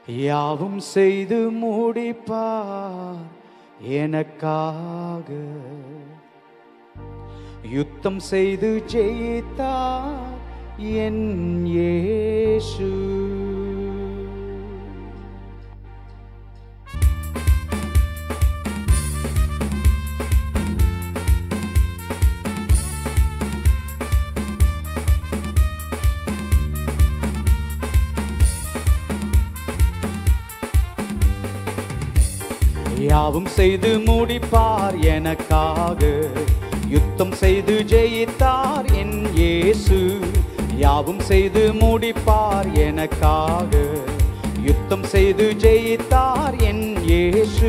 யாவும் செய்து முடிப்பார் எனக்காக யுத்தம் செய்து ஜெயித்தார் என் இயேசு யாவும் செய்து முடிப்பார் எனக்காக யுத்தம் செய்து ஜெயித்தார் என் இயேசு யாவும் செய்து முடிப்பார் எனக்காக யுத்தம் செய்து ஜெயித்தார் என் இயேசு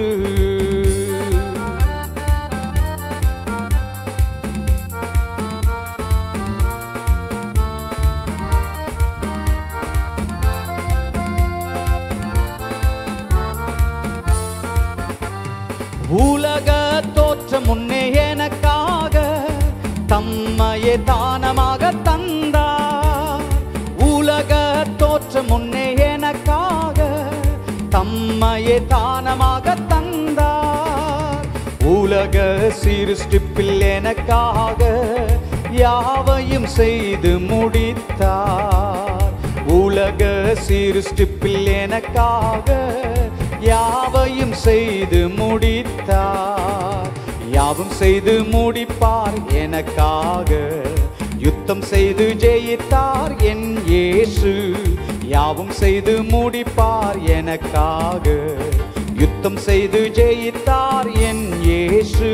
உலக தோற்றம் முன்னே எனக்காக தம்மையே தானமாக தந்தார் உலக தோற்றம் முன்னே எனக்காக தம்மையே தானமாக தந்தார் உலக சிருஷ்டிப்பில் எனக்காக யாவையும் செய்து முடித்தார் உலக சிருஷ்டிப்பில் எனக்காக யாவையும் செய்து முடித்தார் யாவும் செய்து முடிப்பார் எனக்காக யுத்தம் செய்து ஜெயித்தார் என் இயேசு யாவும் செய்து முடிப்பார் எனக்காக யுத்தம் செய்து ஜெயித்தார் என் இயேசு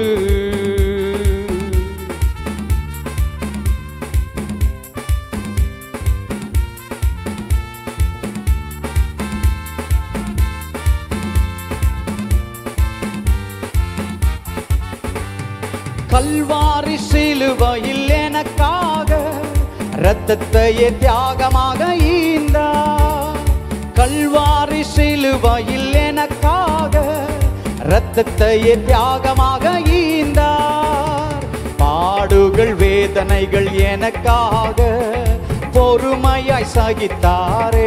கல்வாரி சிலுவையில் எனக்காக இரத்தத்தையே தியாகமாக ஈந்தார் கல்வாரி சிலுவையில் எனக்காக இரத்தத்தையே தியாகமாக ஈந்தார் பாடுகள் வேதனைகள் எனக்காக பொறுமையாய் சகித்தாரே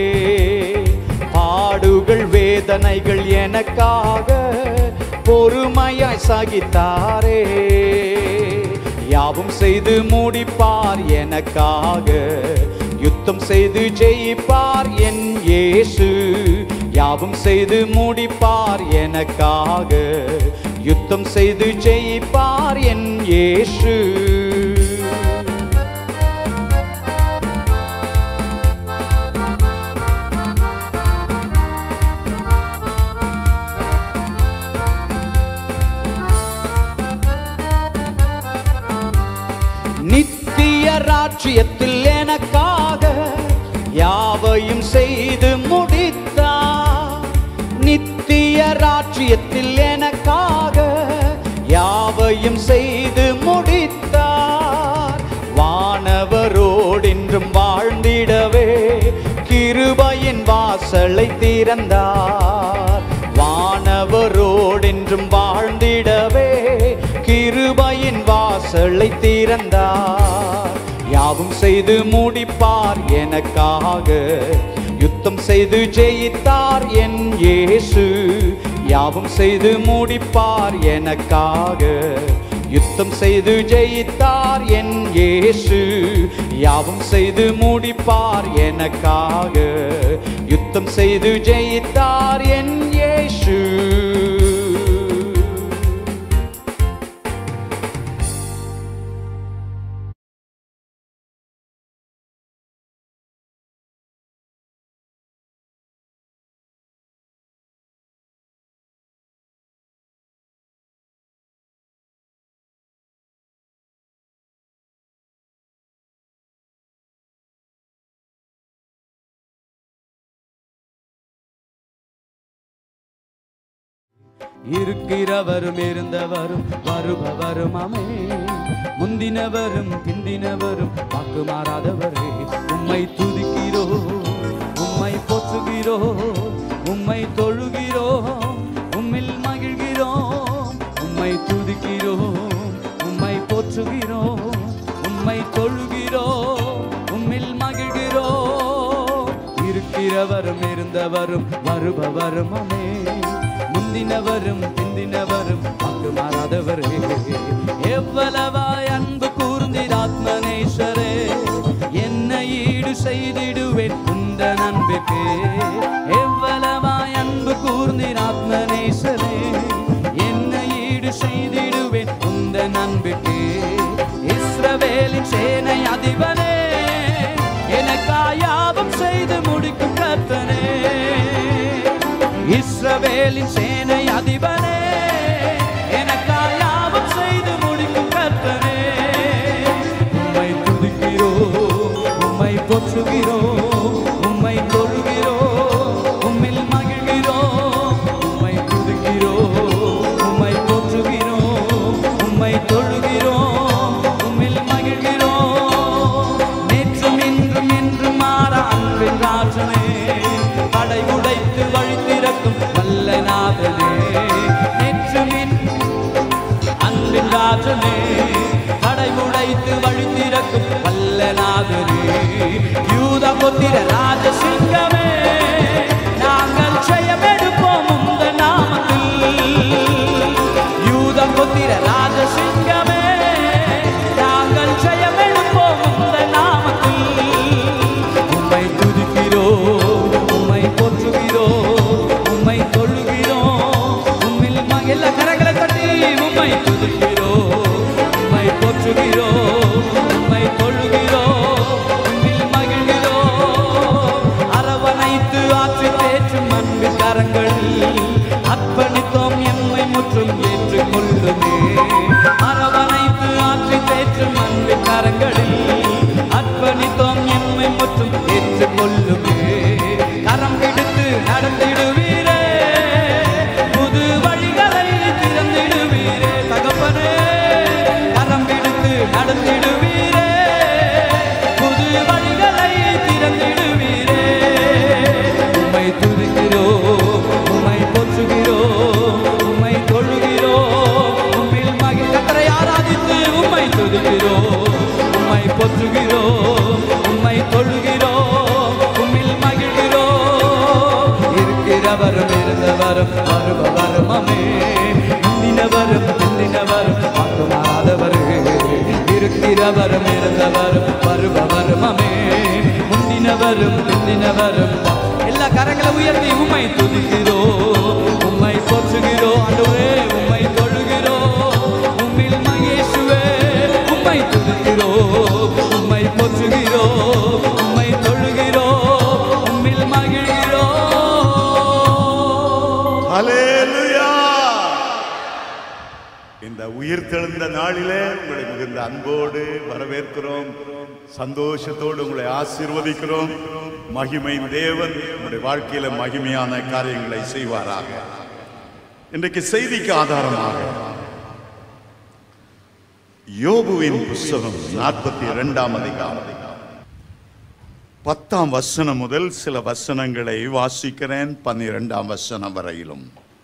பாடுகள் வேதனைகள் எனக்காக பொறுமையாய் சகித்தாரே யாவும் செய்து முடிப்பார் எனக்காக யுத்தம் செய்து ஜெயிப்பார் என் இயேசு யாவும் செய்து முடிப்பார் எனக்காக யுத்தம் செய்து ஜெயிப்பார் என் இயேசு நித்திய ராட்சியத்தில் எனக்காக யாவையும் செய்து முடித்தார் நித்திய ராட்சியத்தில் எனக்காக யாவையும் செய்து முடித்தார் வானவரோடென்றும் வாழ்ந்திடவே கிருபையின் வாசலை திறந்தார் வானவரோடென்றும் வாழ்ந்திடவே கிருபையின் வாசலை திறந்தார் யாவும் செய்து முடிப்பார் எனக்காக யுத்தம் செய்து ஜெயித்தார் என் இயேசு யாவும் செய்து முடிப்பார் எனக்காக யுத்தம் செய்து ஜெயித்தார் என் இயேசு யாவும் செய்து முடிப்பார் எனக்காக யுத்தம் செய்து ஜெயித்தார் என் இயேசு இருக்கிறவரும் இருந்தவரும் வருபவரும் அமே முந்தினவரும் பிந்தினவரும் வாக்கு மாறாதவரே உம்மை துதிக்கிறோ உம்மை போற்றுகிறோ உம்மை தொழுகிறோ உம்மில் மகிழ்கிறோம் உம்மை துதிக்கிறோம் உம்மை போற்றுகிறோம் உம்மை தொழுகிறோம் உம்மில் மகிழ்கிறோம் இருக்கிறவரும் இருந்த இருந்தவரும் வருபவரும் அமே முந்தினவரும் பிந்தினவரும் பங்கு மாறாதவரே எவ்வளவாய் அன்பு கூர்ந்தீர் ஆத்மனேஸ்வரே என்னை ஈடு செய்திடுவேன் உந்த நண்புக்கு எவ்வளவாய் அன்பு கூர்ந்தீர் ஆத்மனேஸ்வரே என்னை ஈடு செய்திடுவேன் உந்த நண்புக்கு இஸ்ரவேலின் சேனை அதிபனே எனக்காய் யாவும் செய்து முடிக்கும் கர்த்தனே இஸ்ரவேலின் சேனை அதிபனே எனக்காய் யாவும் செய்து முடிக்கும் கர்த்தனே உம்மை துதிக்கிறோ உம்மை போற்றுகிறோ உம்மை தொழுகிறோ உம்மில் மகிழ்கிறோ உம்மை துதிக்கிறோ உம்மை போற்றுகிறோ உம்மை தொழுகிறோ உம்மில் மகிழ்கிறோ நேற்றும் இன்றும் என்றும் மாற அன்பின் ராஜனே படை உடைத்து வழி திறக்கும் வல்ல நாதனே நேற்றும் இன்றும் அன்பின் ராஜனே படை உடைத்து வழி திறக்கும் வல்லநாதனே யூத புத்திர ராஜசிங்கமே நாங்கள் ஜெயமெடுப்போம் உந்த நாமத்தில் யூத புத்திர ராஜசிங்கமே நாங்கள் ஜெயமெடுப்போம் உந்த நாமத்தில் உம்மை துதிக்கிறோ உம்மை போற்றுகிறோ உம்மை தொழுகிறோ உம்மில் மகிழ கரங்களை தட்டி உம்மை துதிக்கிறோ உம்மை போற்றுகிறோ உம்மை தொழுகிறோ உம்மில் மகிழ்கிறோ அரவணைத்து ஆற்றி தேற்றும் அன்பு கரங்களில் அர்ப்பணித்தோம் எம்மை முற்றும் ஏற்றுக்கொள்ளுமே அரவணைத்து ஆற்றி தேற்றும் அன்பு கரங்களில் அர்ப்பணித்தோம் எம்மை முற்றும் ஏற்றுக்கொள்ளுமே கரம் பிடித்து நடந்திடுவீரே புது வழிகளை திறந்திடுவீரே தகப்பனே கரம் பிடித்து நடந்திடுவீரே புது வழிகளை திறந்திடுவீரே உம்மை துதிக்கிறோ உம்மை போற்றுகிறோ உம்மை தொழுகிறோ உம்மில் மகி கத்தரை ஆராதித்து உம்மை துதிக்கிறோ உம்மை போற்றுகிறோ உம்மை தொழுகிறோ உம்மில் மகிழ்கிறோ இருக்கிறவரும் இருந்தவரும் வருபவரும் அமே முந்தினவரும் பிந்தினவரும் மாறாதவரு இருக்கிறவரும் இருந்தவரும் வருபவரும் அமே முந்தினவரும் பிந்தினவரும் எல்லா கரங்களை உயர்த்தி உம்மை துதிக்கிறோ உம்மை போற்றுகிறோ ஆண்டவரே உம்மை தொழுகிறோ உம்மில் மகேசுவே உம்மை துதிக்கிறோ உம்மை போற்றுகிறோ உம்மை தொழுகிறோ உம்மில் மகிழ்கிறோ ஹalleluya இந்த உயிர்த்தெழுந்த நாளிலே உங்களை மிகுந்த அன்போடு வரவேற்கிறோம் சந்தோஷத்தோடு உங்களை ஆசீர்வதிக்கிறோம் மகிமை தேவன் உங்களுடைய வாழ்க்கையில மகிமையான காரியங்களை செய்வாராக இன்றைக்கு செய்திக்கு ஆதாரமாக யோபுவின் புஸ்தகம் நாற்பத்தி இரண்டாம் அதிகாரம் பத்தாம் வசனம் முதல் சில வசனங்களை வாசிக்கிறேன் பன்னிரெண்டாம் வசனம் வரையிலும்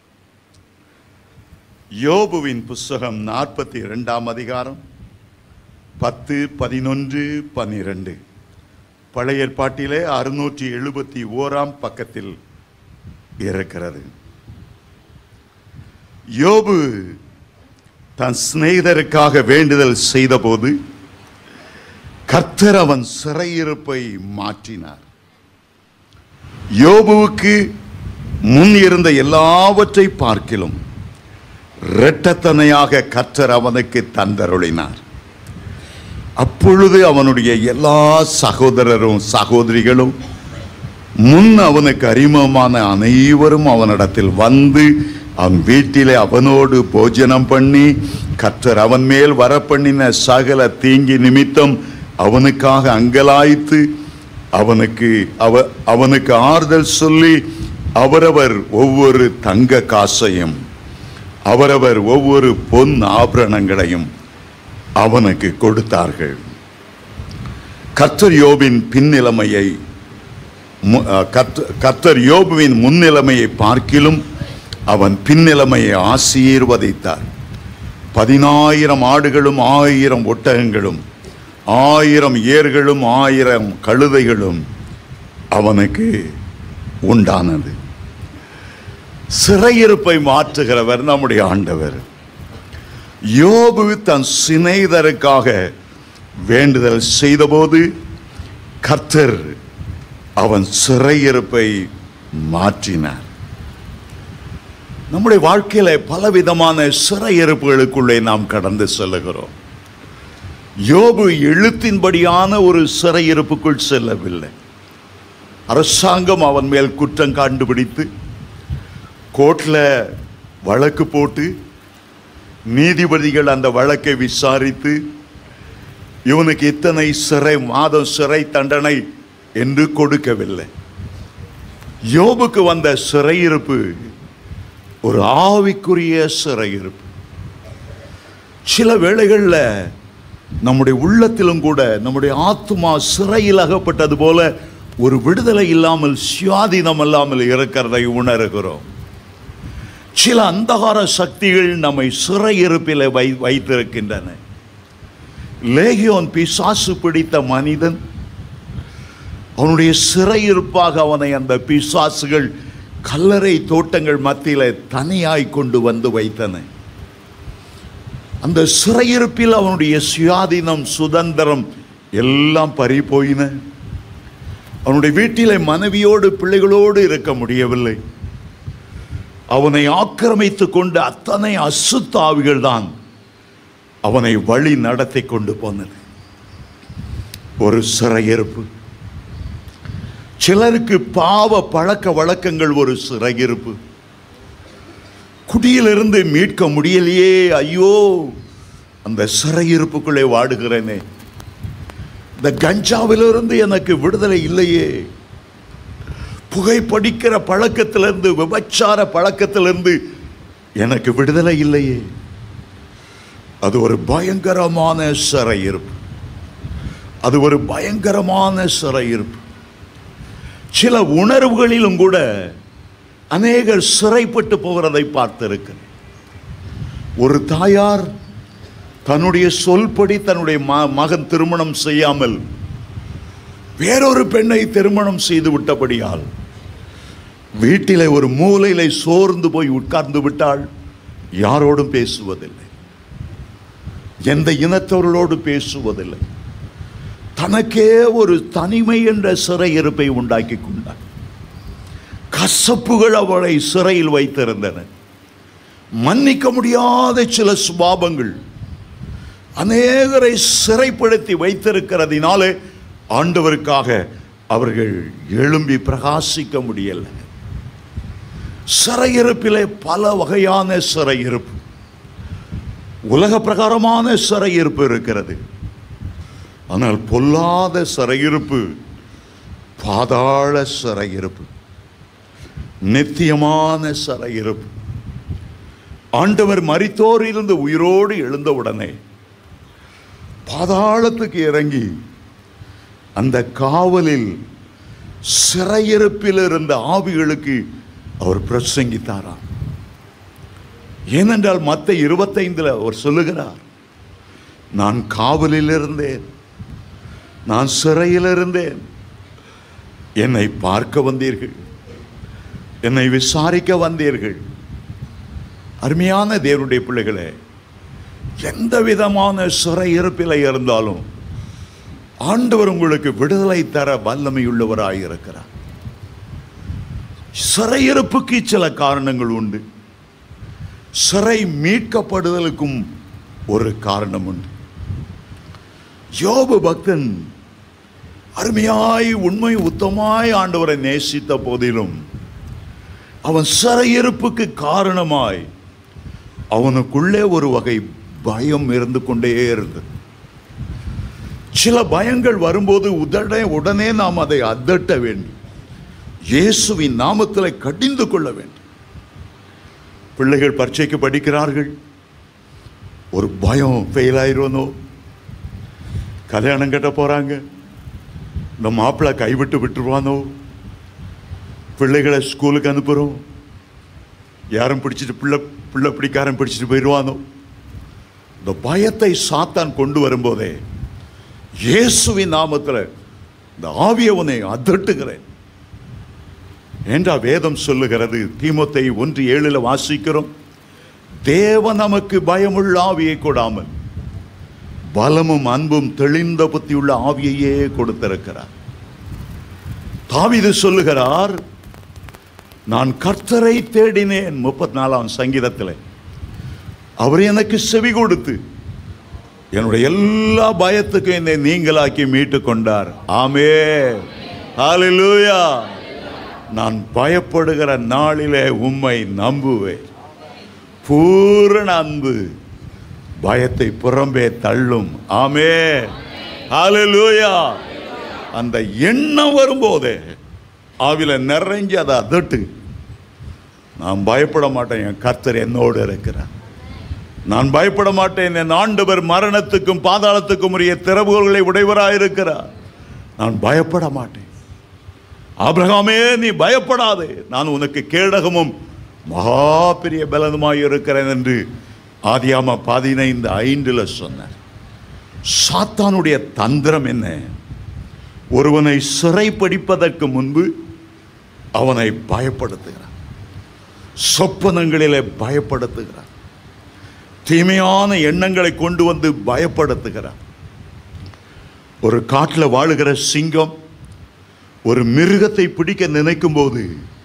யோபுவின் புஸ்தகம் நாற்பத்தி இரண்டாம் அதிகாரம் பத்து பதினொன்று பன்னிரண்டு பழைய ஏற்பாட்டிலே அறுநூற்றி எழுபத்தி ஓராம் பக்கத்தில் இருக்கிறது யோபு தன் சிநேகிதருக்காக வேண்டுதல் செய்தபோது கர்த்தர் அவன் சிறையிருப்பை மாற்றினார் யோபுவுக்கு முன் இருந்த எல்லாவற்றை பார்க்கிலும் இரட்டத்தனையாக கர்த்தர் அவனுக்கு தந்தருளினார் அப்பொழுது அவனுடைய எல்லா சகோதரரும் சகோதரிகளும் முன் அவனுக்கு அறிமுகமான அனைவரும் அவனிடத்தில் வந்து அவன் வீட்டிலே அவனோடு போஜனம் பண்ணி கர்த்தர் அவன் மேல் வரப்பண்ணின சகல தீங்கி நிமித்தம் அவனுக்காக அங்கலாய்த்து அவனுக்கு அவ அவனுக்கு ஆறுதல் சொல்லி அவரவர் ஒவ்வொரு தங்க காசையும் அவரவர் ஒவ்வொரு பொன் ஆபரணங்களையும் அவனுக்கு கொடுத்தார்கள் கர்த்தர் யோபின் பின்னிலைமையை மு- அஹ், கர்த்த- கர்த்தர் யோபுவின் முன்னிலைமையை பார்க்கிலும் அவன் பின்னிலைமையை ஆசீர்வதித்தார் பதினாயிரம் ஆடுகளும் ஆயிரம் ஒட்டகங்களும் ஆயிரம் ஏர்களும் ஆயிரம் கழுதைகளும் அவனுக்கு உண்டானது சிறையிருப்பை மாற்றுகிறவர் நம்முடைய ஆண்டவர் யோபு தன் சிநேகிதருக்காக வேண்டுதல் செய்தபோது கர்த்தர் அவன் சிறையிருப்பை மாற்றினார் நம்முடைய வாழ்க்கையில பலவிதமான சிறையிருப்புகளுக்குள்ளே நாம் கடந்து செல்லுகிறோம் யோபு எழுத்தின்படியான ஒரு சிறையிருப்புக்குள் செல்லவில்லை அரசாங்கம் அவன் மேல் குற்றம் கண்டுபிடித்து கோர்ட்ல வழக்கு போட்டு நீதிபதிகள் அந்த வழக்கை விசாரித்து இவனுக்கு இத்தனை சிறை மாதம் சிறை தண்டனை என்று கொடுக்கவில்லை யோபுக்கு வந்த சிறையிருப்பு ஒரு ஆவிக்குரிய சிறையிருப்பு சில வேளைகளில் நம்முடைய உள்ளத்திலும் கூட நம்முடைய ஆத்மா சிறையில் அகப்பட்டது போல ஒரு விடுதலை இல்லாமல் சுயாதீனம் இல்லாமல் இருக்கிறதை உணர்கிறோம் சில அந்தகார சக்திகள் நம்மை சிறையிருப்பில் வை வைத்திருக்கின்றன லேகியோன் பிசாசு பிடித்த மனிதன் அவனுடைய சிறையிருப்பாக அவனை அந்த பிசாசுகள் கல்லறை தோட்டங்கள் மத்தியில் தனியாய் கொண்டு வந்து வைத்தன அந்த சிறையிருப்பில் அவனுடைய சுயாதீனம் சுதந்திரம் எல்லாம் பறி போயின அவனுடைய வீட்டிலே மனைவியோடு பிள்ளைகளோடு இருக்க முடியவில்லை அவனை ஆக்கிரமித்து கொண்டு அத்தனை அசுத்தாவிகள் தான் அவனை வழி நடத்தி கொண்டு போனது ஒரு சிறையிருப்பு சிலருக்கு பாவ பழக்க வழக்கங்கள் ஒரு சிறையிருப்பு குடியிலிருந்து மீட்க முடியலையே ஐயோ அந்த சிறையிருப்புக்குள்ளே வாடுகிறேனே இந்த கஞ்சாவிலிருந்து எனக்கு விடுதலை இல்லையே புகைப்படிக்கிற பழக்கத்திலிருந்து விபச்சார பழக்கத்திலிருந்து எனக்கு விடுதலை இல்லையே அது ஒரு பயங்கரமான சிறையிருப்பு அது ஒரு பயங்கரமான சிறையிருப்பு சில உணர்வுகளிலும் கூட அநேகர் சிறைப்பட்டு போகிறதை பார்த்திருக்கிறேன் ஒரு தாயார் தன்னுடைய சொல்படி தன்னுடைய ம- மகன் திருமணம் செய்யாமல் வேறொரு பெண்ணை திருமணம் செய்து விட்டபடியால் வீட்டிலே ஒரு மூலையிலே சோர்ந்து போய் உட்கார்ந்து விட்டாள் யாரோடும் பேசுவதில்லை எந்த இனத்தவர்களோடு பேசுவதில்லை தனக்கே ஒரு தனிமை என்ற சிறையிருப்பை உண்டாக்கி கொண்டார் கசப்புகள் அவளை சிறையில் வைத்திருந்தன மன்னிக்க முடியாத சில சுபாவங்கள் அநேகரை சிறைப்படுத்தி வைத்திருக்கிறதினாலே ஆண்டவருக்காக அவர்கள் எழும்பி பிரகாசிக்க முடியல சிறையிருப்பிலே பல வகையான சிறையிருப்பு உலக பிரகாரமான சிறையிருப்பு இருக்கிறது ஆனால் பொல்லாத சிறையிருப்பு பாதாள சிறையிருப்பு நித்தியமான சிறையிருப்பு ஆண்டவர் மரித்தோரிலிருந்து உயிரோடு எழுந்தவுடனே பாதாளத்துக்கு இறங்கி அந்த காவலில் சிறையிருப்பில் இருந்த ஆவிகளுக்கு அவர் பிரசங்கித்தாராம் ஏனென்றால் மத்த இருபத்தைந்துல அவர் சொல்லுகிறார் நான் காவலில் இருந்தேன் நான் சிறையில் இருந்தேன் என்னை பார்க்க வந்தீர்கள் என்னை விசாரிக்க வந்தீர்கள் அருமையான தேவனுடைய பிள்ளைகளே எந்த விதமான சிறை இருப்பில் இருந்தாலும் ஆண்டவர் உங்களுக்கு விடுதலை தர வல்லமையுள்ளவராய் இருக்கிறார் சிறையிருப்புக்கு சில காரணங்கள் உண்டு சிறை மீட்கப்படுதலுக்கும் ஒரு காரணம் உண்டு யோபு பக்தன் அருமையாய் உண்மை உத்தமாய் ஆண்டவரை நேசித்த போதிலும் அவன் சிறையிருப்புக்கு காரணமாய் அவனுக்குள்ளே ஒரு வகை பயம் இருந்து கொண்டே இருந்தது சில பயங்கள் வரும்போது உடனே உடனே நாம் அதை அதட்ட வேண்டும் இயேசுவின் நாமத்தில் கடிந்து கொள்ள வேண்டும் பிள்ளைகள் பரீட்சைக்கு படிக்கிறார்கள் ஒரு பயம் ஃபெயில் ஆயிடுவனோ கல்யாணம் கட்ட போறாங்க இந்த மாப்பிள்ளை கைவிட்டு விட்டுருவானோ பிள்ளைகளை ஸ்கூலுக்கு அனுப்புகிறோம் யாரும் பிடிச்சிட்டு பிள்ளை பிள்ளை பிடிக்காரன் பிடிச்சிட்டு போயிடுவானோ இந்த பயத்தை சாத்தான் கொண்டு வரும்போதே இயேசுவின் நாமத்தில் இந்த ஆவியவனை அதட்டுகிறேன் என்றா வேதம் சொல்லுகிறது தீமோத்தை ஒன்று ஏழுல வாசிக்கிறோம் தேவன் நமக்கு பயமுள்ள ஆவியை கொடாமல் பலமும் அன்பும் தெளிந்த புத்தியுள்ள ஆவியையே கொடுத்திருக்கிறார் தாவீது சொல்லுகிறார் நான் கர்த்தரை தேடினேன் முப்பத்தி நாலாம் சங்கீதத்தில் அவர் எனக்கு செவி கொடுத்து என்னுடைய எல்லா பயத்துக்கும் என்னை நீங்களாக்கி மீட்டு கொண்டார் ஆமே ஹalleluya நான் பயப்படுகிற நாளிலே உம்மை நம்புவேன் பூரண அன்பு பயத்தை புறம்பே தள்ளும் ஆமே ஹalleluya அந்த எண்ணம் வரும்போதே ஆவில நிறைஞ்சு அதை அதட்டு நான் பயப்பட மாட்டேன் என் கர்த்தர் என்னோடு இருக்கிறார் நான் பயப்பட மாட்டேன் என் ஆண்டவர் மரணத்துக்கும் பாதாளத்துக்கும் உரிய திறவுகளை உடையவராயிருக்கிறார் நான் பயப்பட மாட்டேன் ஆபிரகாமே நீ பயப்படாதே நான் உனக்கு கேடகமும் மகா பெரிய பலனுமாய் இருக்கிறேன் என்று ஆதியாம பதினைந்து ஐந்துல சொன்னார் சாத்தானுடைய தந்திரம் என்ன ஒருவனை சிறைப்பிடிப்பதற்கு முன்பு அவனை பயப்படுத்துகிறான் சொப்பனங்களிலே பயப்படுத்துகிறான் தீமையான எண்ணங்களை கொண்டு வந்து பயப்படுத்துகிறான் ஒரு காட்டில் வாழுகிற சிங்கம் ஒரு மிருகத்தை பிடிக்க நினைக்கும் போது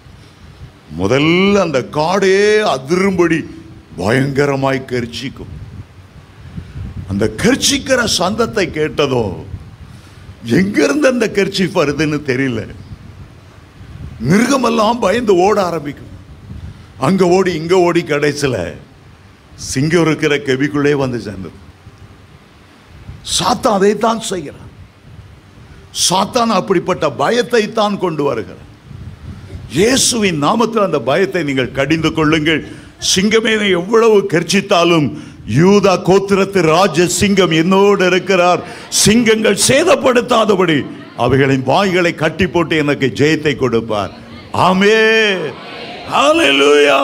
முதல்ல அந்த காடே அதிரும்படி பயங்கரமாய் கர்ச்சிக்கும் அந்த கர்ச்சிக்கிற சந்தத்தை கேட்டதோ எங்கிருந்து அந்த கர்ச்சி வருதுன்னு தெரியல மிருகமெல்லாம் பயந்து ஓட ஆரம்பிக்கும் அங்க ஓடி இங்க ஓடி கடைசில சிங்கம் இருக்கிற கெபிக்குள்ளே வந்து சேர்ந்தது சாத்தான் அதைத்தான் செய்கிறான் சாத்தான் அப்படிப்பட்ட பயத்தை தான் கொண்டு வருகிறான் இயேசுவின் நாமத்தில் அந்த பயத்தை நீங்கள் கடிந்து கொள்ளுங்கள் சிங்கமே நீ எவ்வளவு கர்ச்சித்தாலும் யூதா கோத்திரத்து ராஜ சிங்கம் என்னோடு இருக்கிறார் சிங்கங்கள் சேதப்படுத்தாதபடி அவைகளின் வாய்களை கட்டி போட்டு எனக்கு ஜெயத்தை கொடுப்பார் ஆமே ஹalleluya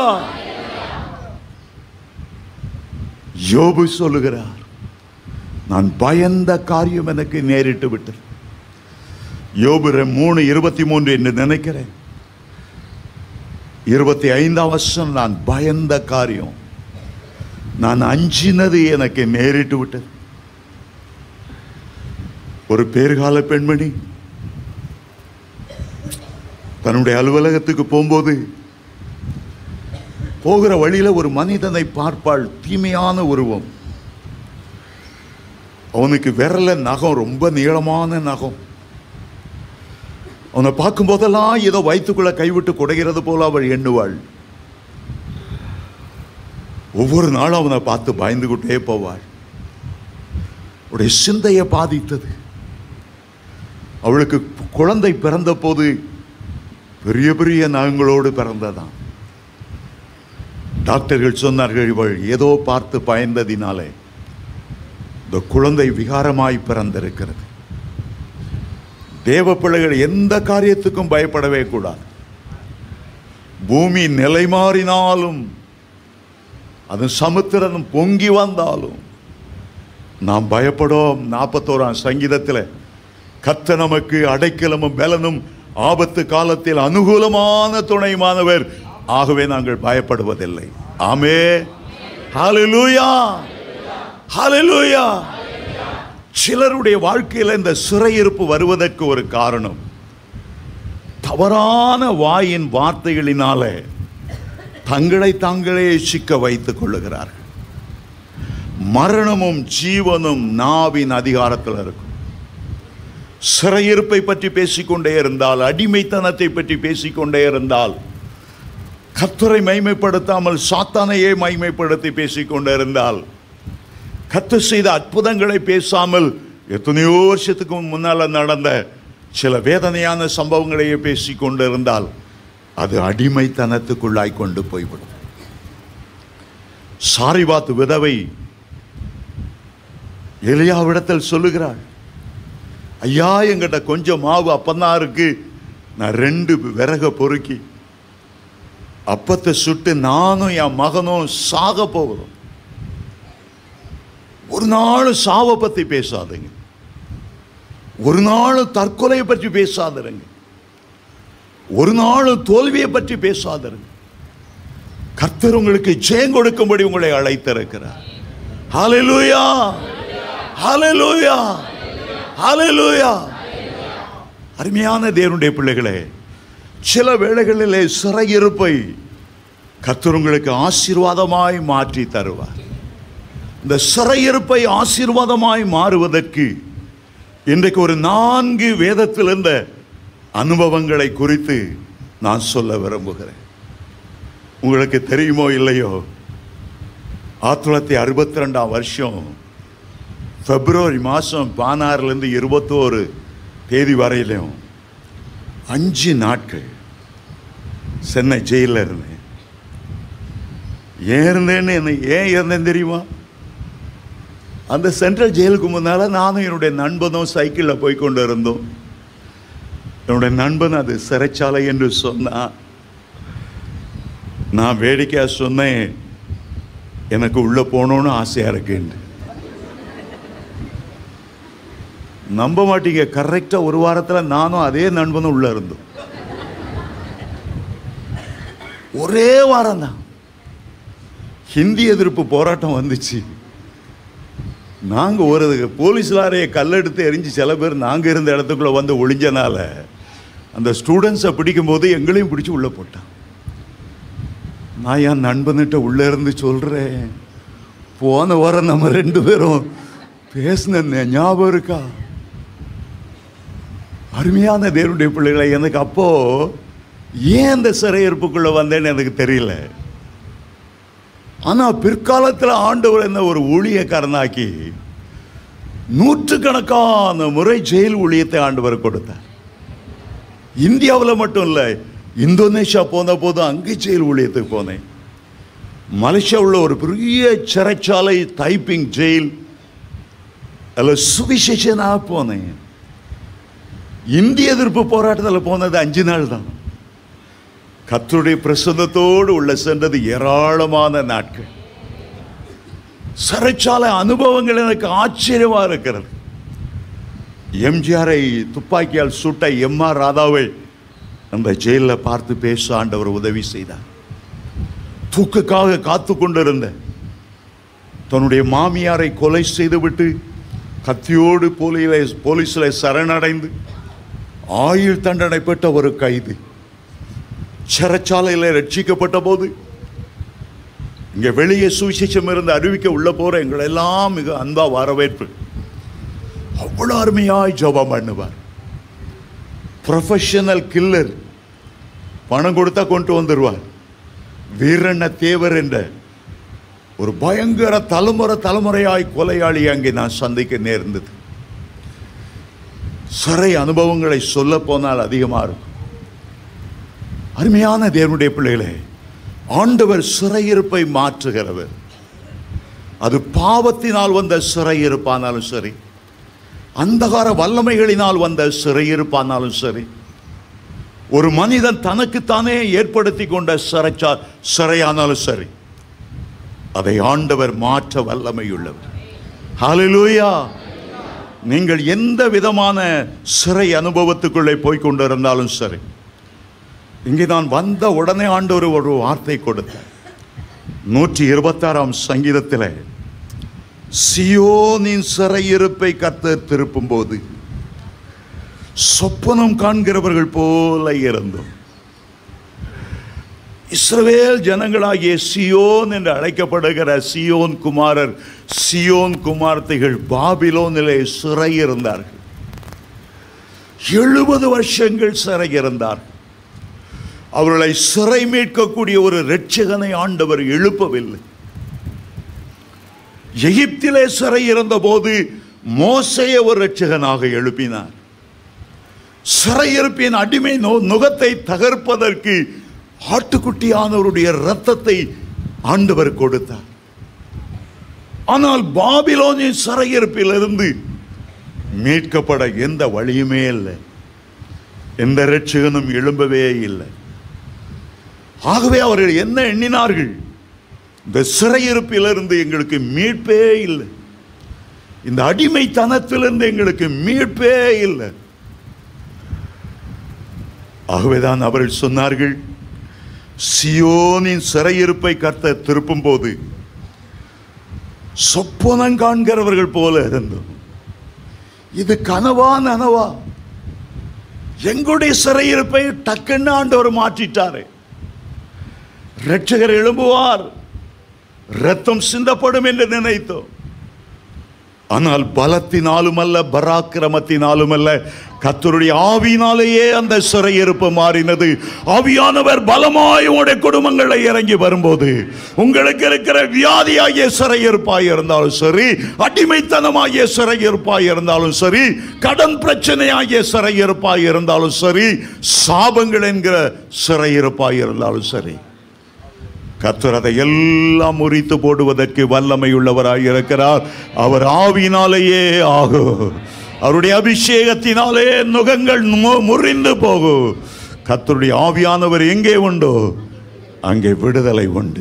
யோபு சொல்லுகிறார் நான் பயந்த காரியம் எனக்கு நேரிட்டு விட்டது யோபு ரெ- மூணு இருபத்தி மூன்று என்று நினைக்கிறேன் இருபத்தி ஐந்தாம் வருஷம் நான் பயந்த காரியம் நான் அஞ்சினது எனக்கு நேரிட்டு விட்டது ஒரு பேர்கால பெண்மணி தன்னுடைய அலுவலகத்துக்கு போகும்போது போகிற வழியில ஒரு மனிதனை பார்ப்பாள் தீமையான உருவம் அவனுக்கு விரல நகம் ரொம்ப நீளமான நகம் அவனை பார்க்கும் போதெல்லாம் ஏதோ வயிற்றுக்குள்ள கைவிட்டு குடைகிறது போல அவள் எண்ணுவாள் ஒவ்வொரு நாளும் அவனை பார்த்து பயந்துகிட்டே போவாள் அவளுடைய சிந்தையை பாதித்தது அவளுக்கு குழந்தை பிறந்த போது பெரிய பெரிய நகங்களோடு பிறந்ததாம் டாக்டர்கள் சொன்னார்கள் இவள் ஏதோ பார்த்து பயந்ததினாலே இந்த குழந்தை விகாரமாய் பிறந்திருக்கிறது தேவ பிள்ளைகள் எந்த காரியத்துக்கும் பயப்படவே கூடாது பூமி நிலை மாறினாலும் அது சமுத்திரம் பொங்கி வந்தாலும் நாம் பயப்படோம் நாற்பத்தோராம் சங்கீதத்தில் கத்த நமக்கு அடைக்கலமும் பலனும் ஆபத்து காலத்தில் அனுகூலமான துணைமானவர் ஆகவே நாங்கள் பயப்படுவதில்லை ஆமே ஹalleluya ஹalleluya சிலருடைய வாழ்க்கையில் இந்த சிறையிருப்பு வருவதற்கு ஒரு காரணம் தவறான வாயின் வார்த்தைகளினாலே தங்களை தாங்களே சிக்க வைத்துக் கொள்ளுகிறார்கள் மரணமும் ஜீவனும் நாவின் அதிகாரத்தில் இருக்கும் சிறையிருப்பை பற்றி பேசிக்கொண்டே இருந்தால் அடிமைத்தனத்தை பற்றி பேசிக்கொண்டே இருந்தால் கத்தரை மைமைப்படுத்தாமல் சாத்தானையே மைமைப்படுத்தி பேசிக்கொண்டே இருந்தால் கத்து செய்த அற்புதங்களை பேசாமல் எத்தனையோ வருஷத்துக்கு முன்னால நடந்த சில வேதனையான சம்பவங்களையே பேசிக் கொண்டிருந்தால் அது அடிமைத்தனத்துக்குள்ளாய் கொண்டு போய்விடும் சாரிபாத் விதவை எலியாவிடத்தில் சொல்லுகிறாள் ஐயா எங்கிட்ட கொஞ்சம் மாவு அப்பந்தான் இருக்கு நான் ரெண்டு விறக பொறுக்கி அப்பத்தை சுட்டு நானும் என் மகனும் சாக போகிறோம் ஒரு நாள் சாவை பத்தி பேசாதீங்க ஒரு நாள் தற்கொலையை பற்றி பேசாதீங்க ஒரு நாளும் தோல்வியை பற்றி பேசாதீர்கள் கர்த்தர் உங்களுக்கு ஜெயம் கொடுக்கும்படி உங்களை அழைத்திருக்கிறார் ஹalleluya ஹalleluya ஹalleluya அருமையான தேவனுடைய பிள்ளைகளே சில வேளைகளிலே சிறையிருப்பை கர்த்தர் உங்களுக்கு ஆசீர்வாதமாய் மாற்றி தருவார் இந்த சிறையிருப்பை ஆசீர்வாதமாய் மாறுவதற்கு இன்றைக்கு ஒரு நான்கு வேதத்தில் இருந்த அனுபவங்களை குறித்து நான் சொல்ல விரும்புகிறேன் உங்களுக்கு தெரியுமோ இல்லையோ ஆயிரத்தி தொள்ளாயிரத்தி அறுபத்தி ரெண்டாம் வருஷம் பிப்ரவரி மாதம் பதினாறுலேருந்து இருபத்தோரு தேதி வரையிலும் அஞ்சு நாட்கள் சென்னை ஜெயிலில் இருந்தேன் ஏன் இருந்தேன்னு என்ன ஏன் இருந்தேன் தெரியுமா அந்த சென்ட்ரல் ஜெயிலுக்கு முன்னால் நானும் என்னுடைய நண்பனும் சைக்கிளில் போய் கொண்டு இருந்தோம் என்னுடைய நண்பன் அது சிறைச்சாலை என்று சொன்னான் நான் வேடிக்கையாக சொன்னேன் எனக்கு உள்ளே போகணுன்னு ஆசையாக இருக்குன்னு நம்ப மாட்டீங்க கரெக்டாக ஒரு வாரத்தில் நானும் அதே நண்பனும் உள்ளே இருந்தோம் ஒரே வாரம் தான் ஹிந்தி எதிர்ப்பு போராட்டம் வந்துச்சு நாங்கள் ஒரு போலீஸ் லாரியை கல்லெடுத்து எரிஞ்சு சில பேர் நாங்கள் இருந்த இடத்துக்குள்ளே வந்து ஒளிஞ்சனால அந்த ஸ்டூடெண்ட்ஸை பிடிக்கும்போது எங்களையும் பிடிச்சி உள்ளே போட்டான் நான் என் நண்பன்கிட்ட உள்ளே இருந்து சொல்கிறேன் போன வாரம் நம்ம ரெண்டு பேரும் பேசின ஞாபகம் இருக்கா அருமையான தேவனுடைய பிள்ளைகளை எனக்கு அப்போ ஏன் அந்த சிறையிருப்புக்குள்ளே வந்தேன்னு எனக்கு தெரியல ஆனால் பிற்காலத்தில் ஆண்டவர் என்ன ஒரு ஊழியக்காரனாக்கி நூற்றுக்கணக்கான முறை ஜெயில் ஊழியத்தை ஆண்டவர் கொடுத்தார் இந்தியாவில் மட்டும் இல்லை இந்தோனேஷியா போன போதும் அங்கே ஜெயில் ஊழியத்துக்கு போனேன் மலேசியா உள்ள ஒரு பெரிய சிறைச்சாலை டைப்பிங் ஜெயில் அதில் சுவிசேஷனாக போனேன் இந்திய எதிர்ப்பு போராட்டத்தில் போனது அஞ்சு நாள் தான் கத்தருடைய பிரசன்னத்தோடு உள்ள சென்றது ஏராளமான நாட்கள் சிறைச்சாலை அனுபவங்கள் எனக்கு ஆச்சரியமா இருக்கிறது எம்ஜிஆரை துப்பாக்கியால் சுட்ட எம் ஆர் ராதாவை அந்த ஜெயிலில் பார்த்து பேச ஆண்டவர் உதவி செய்தார் தூக்குக்காக காத்து கொண்டிருந்த தன்னுடைய மாமியாரை கொலை செய்துவிட்டு கத்தியோடு போலியிலே போலீஸில் சரணடைந்து ஆயுள் தண்டனை பெற்ற ஒரு கைது சிறைச்சாலையில் ரட்சிக்கப்பட்ட போது இங்கே வெளியே சுவிசேஷம் இருந்து அறிவிக்க உள்ள போற எங்களை எல்லாம் மிக அன்பா வரவேற்பு அவ்வளோ அருமையாய் ஜெபம் பண்ணுவார் ப்ரொஃபஷனல் கில்லர் பணம் கொடுத்தா கொண்டு வந்துடுவார் வீரண்ண தேவர் என்ற ஒரு பயங்கர தலைமுறை தலைமுறையாய் கொலையாளி அங்கே நான் சந்திக்க நேர்ந்தது சிறை அனுபவங்களை சொல்ல போனால் அதிகமாக இருக்கும் அருமையான தேவனுடைய பிள்ளைகளே ஆண்டவர் சிறையிருப்பை மாற்றுகிறவர் அது பாவத்தினால் வந்த சிறையிருப்பானாலும் சரி அந்தகார வல்லமைகளினால் வந்த சிறையிருப்பானாலும் சரி ஒரு மனிதன் தனக்குத்தானே ஏற்படுத்தி கொண்ட சிறைச்சா சிறையானாலும் சரி அதை ஆண்டவர் மாற்ற வல்லமையுள்ளவர் ஹalleluya நீங்கள் எந்த விதமான சிறை அனுபவத்துக்குள்ளே போய் கொண்டிருந்தாலும் சரி இங்கே நான் வந்த உடனே ஆண்டவர் ஒரு வார்த்தை கொடுத்தார் நூற்றி இருபத்தாறாம் சங்கீதத்தில் சியோனின் சிறையிருப்பை கர்த்தர் திருப்பும் போது சொப்பனம் காண்கிறவர்கள் போல இருந்தோம் இஸ்ரவேல் ஜனங்களாகிய சியோன் என்று அழைக்கப்படுகிற சியோன் குமாரர் சியோன் குமார்த்தைகள் பாபிலோனிலே சிறை இருந்தார்கள் எழுபது வருஷங்கள் சிறை இருந்தார்கள் அவர்களை சிறை மீட்கக்கூடிய ஒரு இரட்சகனை ஆண்டவர் எழுப்பவில்லை எகிப்திலே சிறை இருந்தபோது மோசையை ஒரு இரட்சகனாக எழுப்பினார் சிறையிருப்பின் அடிமை நு- நுகத்தை தகர்ப்பதற்கு ஆட்டுக்குட்டியானவருடைய இரத்தத்தை ஆண்டவர் கொடுத்தார் ஆனால் பாபிலோனின் சிறையிருப்பிலிருந்து மீட்கப்பட எந்த வழியுமே இல்லை எந்த இரட்சகனும் எழும்பவே இல்லை ஆகவே அவர்கள் என்ன எண்ணினார்கள் இந்த சிறையிருப்பிலிருந்து எங்களுக்கு மீட்பே இல்லை இந்த அடிமைத்தனத்திலிருந்து எங்களுக்கு மீட்பே இல்லை ஆகவேதான் அவர்கள் சொன்னார்கள் சியோனின் சிறையிருப்பை கர்த்த திருப்பும் போது சொப்பனம் காண்கிறவர்கள் போல இருந்தோம் இது கனவா நனவா எங்களுடைய சிறையிருப்பை டக்குன்னு ஆண்டவர் மாற்றிட்டாரு ரட்சகர் எழும்புவார் ரத்தம் சிந்தப்படும் என்று நினைத்தோம் ஆனால் பலத்தினாலும் அல்ல பராக்கிரமத்தினாலும் அல்ல கத்தருடைய ஆவியினாலேயே அந்த சிறையிருப்பு மாறினது ஆவியானவர் பலமாய் உங்களுடைய குடும்பங்களை இறங்கி வரும்போது உங்களுக்கு இருக்கிற வியாதியாகிய சிறையிருப்பாய் இருந்தாலும் சரி அடிமைத்தனமாகிய சிறையிருப்பாய் இருந்தாலும் சரி கடன் பிரச்சனையாகிய சிறையிருப்பாய் இருந்தாலும் சரி சாபங்கள் என்கிற சிறையிருப்பாய் இருந்தாலும் சரி கர்த்தர் அதை எல்லாம் முறித்து போடுவதற்கு வல்லமை உள்ளவராய் இருக்கிறார் அவர் ஆவினாலேயே ஆகும் அவருடைய அபிஷேகத்தினாலே நுகங்கள் மு- முறிந்து போகும் கர்த்தருடைய ஆவியானவர் எங்கே உண்டோ அங்கே விடுதலை உண்டு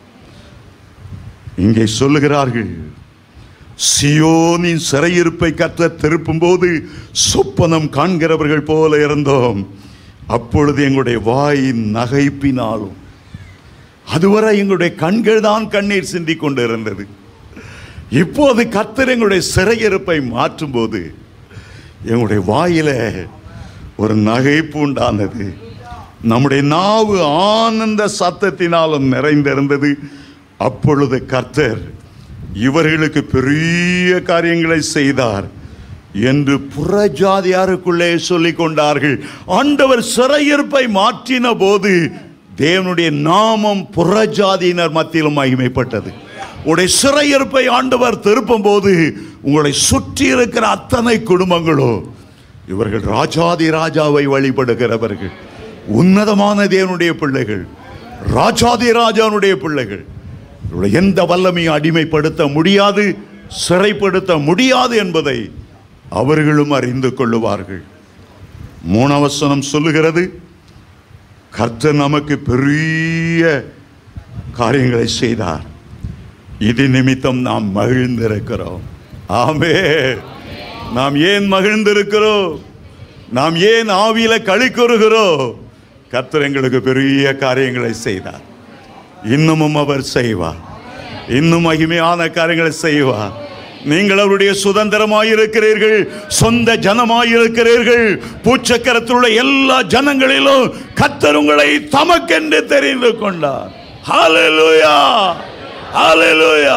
இங்கே சொல்லுகிறார்கள் சியோனின் சிறையிருப்பை கற்ற திருப்பும் போது சொப்பனம் காண்கிறவர்கள் போல இருந்தோம் அப்பொழுது எங்களுடைய வாய் நகைப்பினாலும் அதுவரை எங்களுடைய கண்கள் தான் கண்ணீர் சிந்திக் கொண்டிருந்தது இப்போது கர்த்தர் எங்களுடைய சிறையிருப்பை மாற்றும்போது எங்களுடைய வாயில ஒரு நகைப்பு உண்டானது நம்முடைய நாவு ஆனந்த சத்தத்தினாலும் நிறைந்திருந்தது அப்பொழுது கர்த்தர் இவர்களுக்கு பெரிய காரியங்களை செய்தார் என்று புறஜாதியாருக்குள்ளே சொல்லிக் கொண்டார்கள் ஆண்டவர் சிறையிருப்பை மாற்றின போது தேவனுடைய நாமம் புறஜாதியினர் மத்தியிலும் மகிமைப்பட்டது உடைய சிறையிருப்பை ஆண்டவர் திருப்பும் போது உங்களை சுற்றி இருக்கிற அத்தனை குடும்பங்களோ இவர்கள் ராஜாதி ராஜாவை வழிபடுகிறவர்கள் உன்னதமான தேவனுடைய பிள்ளைகள் ராஜாதி ராஜானுடைய பிள்ளைகள் இவருடைய எந்த வல்லமையும் அடிமைப்படுத்த முடியாது சிறைப்படுத்த முடியாது என்பதை அவர்களும் அறிந்து கொள்ளுவார்கள் மூணவசனம் சொல்லுகிறது கர்த்தர் நமக்கு பெரிய காரியங்களை செய்தார் இது நிமித்தம் நாம் மகிழ்ந்திருக்கிறோம் ஆமே நாம் ஏன் மகிழ்ந்திருக்கிறோம் நாம் ஏன் ஆவியில களி கூறுகிறோம் கர்த்தர் எங்களுக்கு பெரிய காரியங்களை செய்தார் இன்னமும் அவர் செய்வார் இன்னும் மகிமையான காரியங்களை செய்வார் நீங்கள் அவருடைய சுதந்திரமாயிருக்கிறீர்கள் சொந்த ஜனமாயிருக்கிறீர்கள் பூச்சக்கரத்தில் உள்ள எல்லா ஜனங்களிலும் கத்தர் உங்களை தமக்கென்று தெரிந்து கொண்டார் ஹalleluya ஹalleluya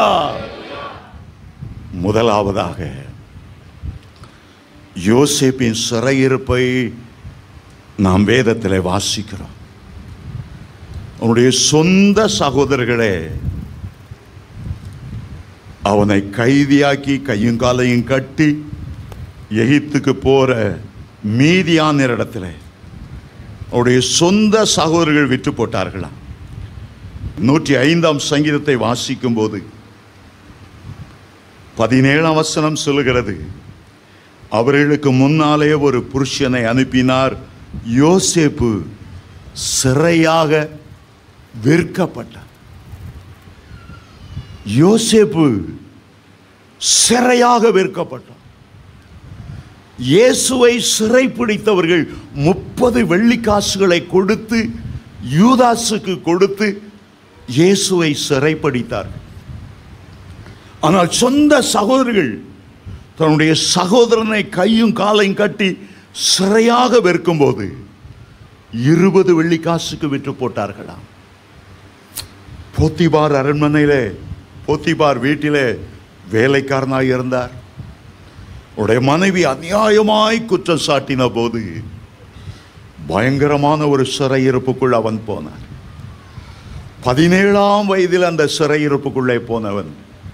முதலாவதாக யோசேப்பின் சிறையிருப்பை நாம் வேதத்தில் வாசிக்கிறோம் அவனுடைய சொந்த சகோதரர்களே அவனை கைதியாக்கி கையும் காலையும் கட்டி எகிப்துக்கு போற மீதியான இடத்துல அவருடைய சொந்த சகோதரர்கள் விற்று போட்டார்களாம் நூற்றி ஐந்தாம் சங்கீதத்தை வாசிக்கும் போது பதினேழாம் வசனம் சொல்லுகிறது அவர்களுக்கு முன்னாலே ஒரு புருஷனை அனுப்பினார் யோசேப்பு சிறையாக விற்கப்பட்டார் யோசேப்பு சிறையாக விற்கப்பட்டார் இயேசுவை சிறைப்பிடித்தவர்கள் முப்பது வெள்ளிக்காசுகளை கொடுத்து யூதாசுக்கு கொடுத்து இயேசுவை சிறைப்பிடித்தார்கள் ஆனால் சொந்த சகோதரர்கள் தன்னுடைய சகோதரனை கையும் காலையும் கட்டி சிறையாக விற்கும்போது இருபது வெள்ளிக்காசுக்கு விற்று போட்டார்களாம் போத்திபார் அரண்மனையிலே போத்திபார் வீட்டிலே வேலைக்காரனாய் இருந்தார் உடைய மனைவி அநியாயமாய் குற்றம் சாட்டின போது பயங்கரமான ஒரு சிறையிருப்புக்குள் அவன் போனான் பதினேழாம் வயதில் அந்த சிறையிருப்புக்குள்ளே போனவன்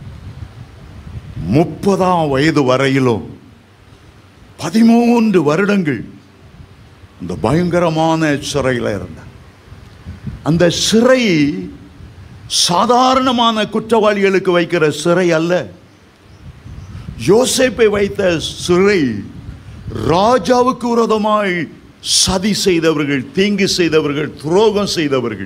முப்பதாம் வயது வரையிலும் பதிமூன்று வருடங்கள் அந்த பயங்கரமான சிறையில் இருந்தான் அந்த சிறை சாதாரணமான குற்றவாளிகளுக்கு வைக்கிற சிறை அல்ல யோசேப்பை வைத்த சிறை ராஜாவுக்கு விரோதமாய் சதி செய்தவர்கள் தீங்கு செய்தவர்கள் துரோகம் செய்தவர்கள்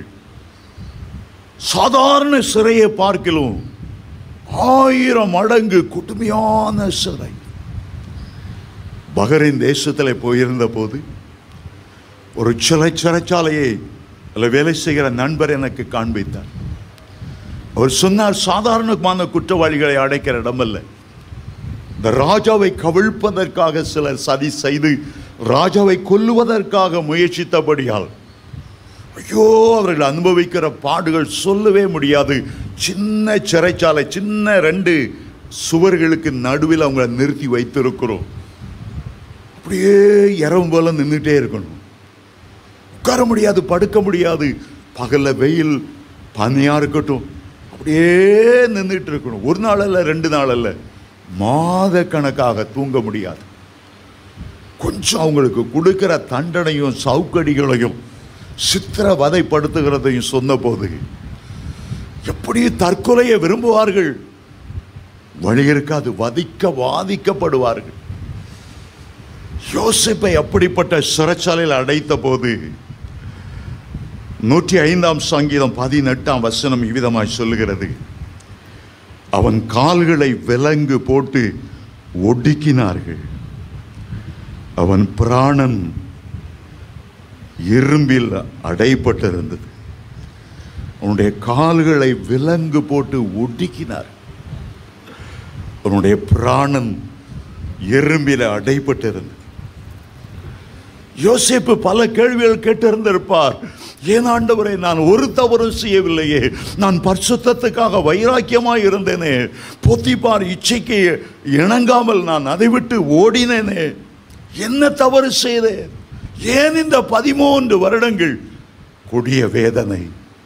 சாதாரண சிறையை பார்க்கலாம் ஆயிரம் மடங்கு கொடுமையான சிறை பஹ்ரைன் தேசத்தில் போயிருந்த போது ஒரு சிலை சிறைச்சாலையை அதில் வேலை செய்கிற நண்பர் எனக்கு காண்பித்தார் அவர் சொன்னார் சாதாரணமான குற்றவாளிகளை அடைக்கிற இடமல்ல இந்த ராஜாவை கவிழ்ப்பதற்காக சிலர் சதி செய்து ராஜாவை கொல்லுவதற்காக முயற்சித்தபடியால் ஐயோ அவர்கள் அனுபவிக்கிற பாடுகள் சொல்லவே முடியாது சின்ன சிறைச்சாலை சின்ன ரெண்டு சுவர்களுக்கு நடுவில் அவங்கள நிறுத்தி வைத்திருக்கிறோம் அப்படியே இரவும் போல நின்றுட்டே இருக்கணும் உட்கார முடியாது படுக்க முடியாது பகல்ல வெயில் பனியா இருக்கட்டும் அப்படியே நின்றுட்டு இருக்கணும் ஒரு நாள் அல்ல ரெண்டு நாள் அல்ல மாத கணக்காக தூங்க முடியாது கொஞ்சம் அவங்களுக்கு கொடுக்கிற தண்டனையும் சவுக்கடிகளையும் சித்திரவதைப்படுத்துகிறதையும் சொன்னபோது எப்படி தற்கொலையை விரும்புவார்கள் வழி இருக்காது வதிக்க வாதிக்கப்படுவார்கள் யோசிப்பை அப்படிப்பட்ட சிறைச்சாலையில் அடைத்த போது நூற்றி ஐந்தாம் சங்கீதம் பதினெட்டாம் வசனம் இவ்விதமாய் சொல்லுகிறது அவன் கால்களை விலங்கு போட்டு ஒடுக்கினார்கள் அவன் பிராணன் இரும்பில் அடைப்பட்டிருந்தது அவனுடைய கால்களை விலங்கு போட்டு ஒடுக்கினார் அவனுடைய பிராணன் எறும்பில அடைப்பட்டிருந்தது யோசேப்பு பல கேள்விகள் கேட்டிருந்திருப்பார் ஏன் ஆண்டவரை நான் ஒரு தவறும் செய்யவில்லையே நான் பரிசுத்தத்துக்காக வைராக்கியமாய் இருந்தேனே பொத்திப்பார் இச்சைக்கு இணங்காமல் நான் அதை விட்டு ஓடினேனே என்ன தவறு செய்தேன் ஏன் இந்த பதிமூன்று வருடங்கள் கொடிய வேதனை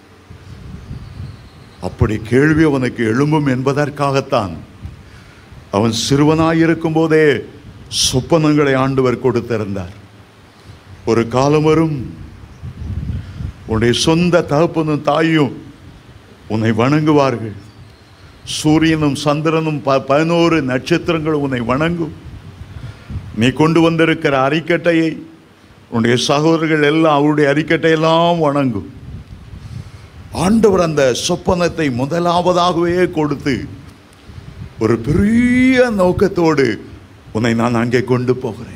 அப்படி கேள்வி அவனுக்கு எழும்பும் என்பதற்காகத்தான் அவன் சிறுவனாயிருக்கும் போதே சொப்பனங்களை ஆண்டவர் கொடுத்திருந்தார் ஒரு காலம் வரும் உன்னுடைய சொந்த தகப்பனும் தாயும் உன்னை வணங்குவார்கள் சூரியனும் சந்திரனும் ப- பதினோரு நட்சத்திரங்களும் உன்னை வணங்கும் நீ கொண்டு வந்திருக்கிற அரிக்கட்டையை உன்னுடைய சகோதரர்கள் எல்லாம் அவருடைய அரிக்கட்டையெல்லாம் வணங்கும் ஆண்டவர் அந்த சொப்பனத்தை முதலாவதாகவே கொடுத்து ஒரு பெரிய நோக்கத்தோடு உன்னை நான் அங்கே கொண்டு போகிறேன்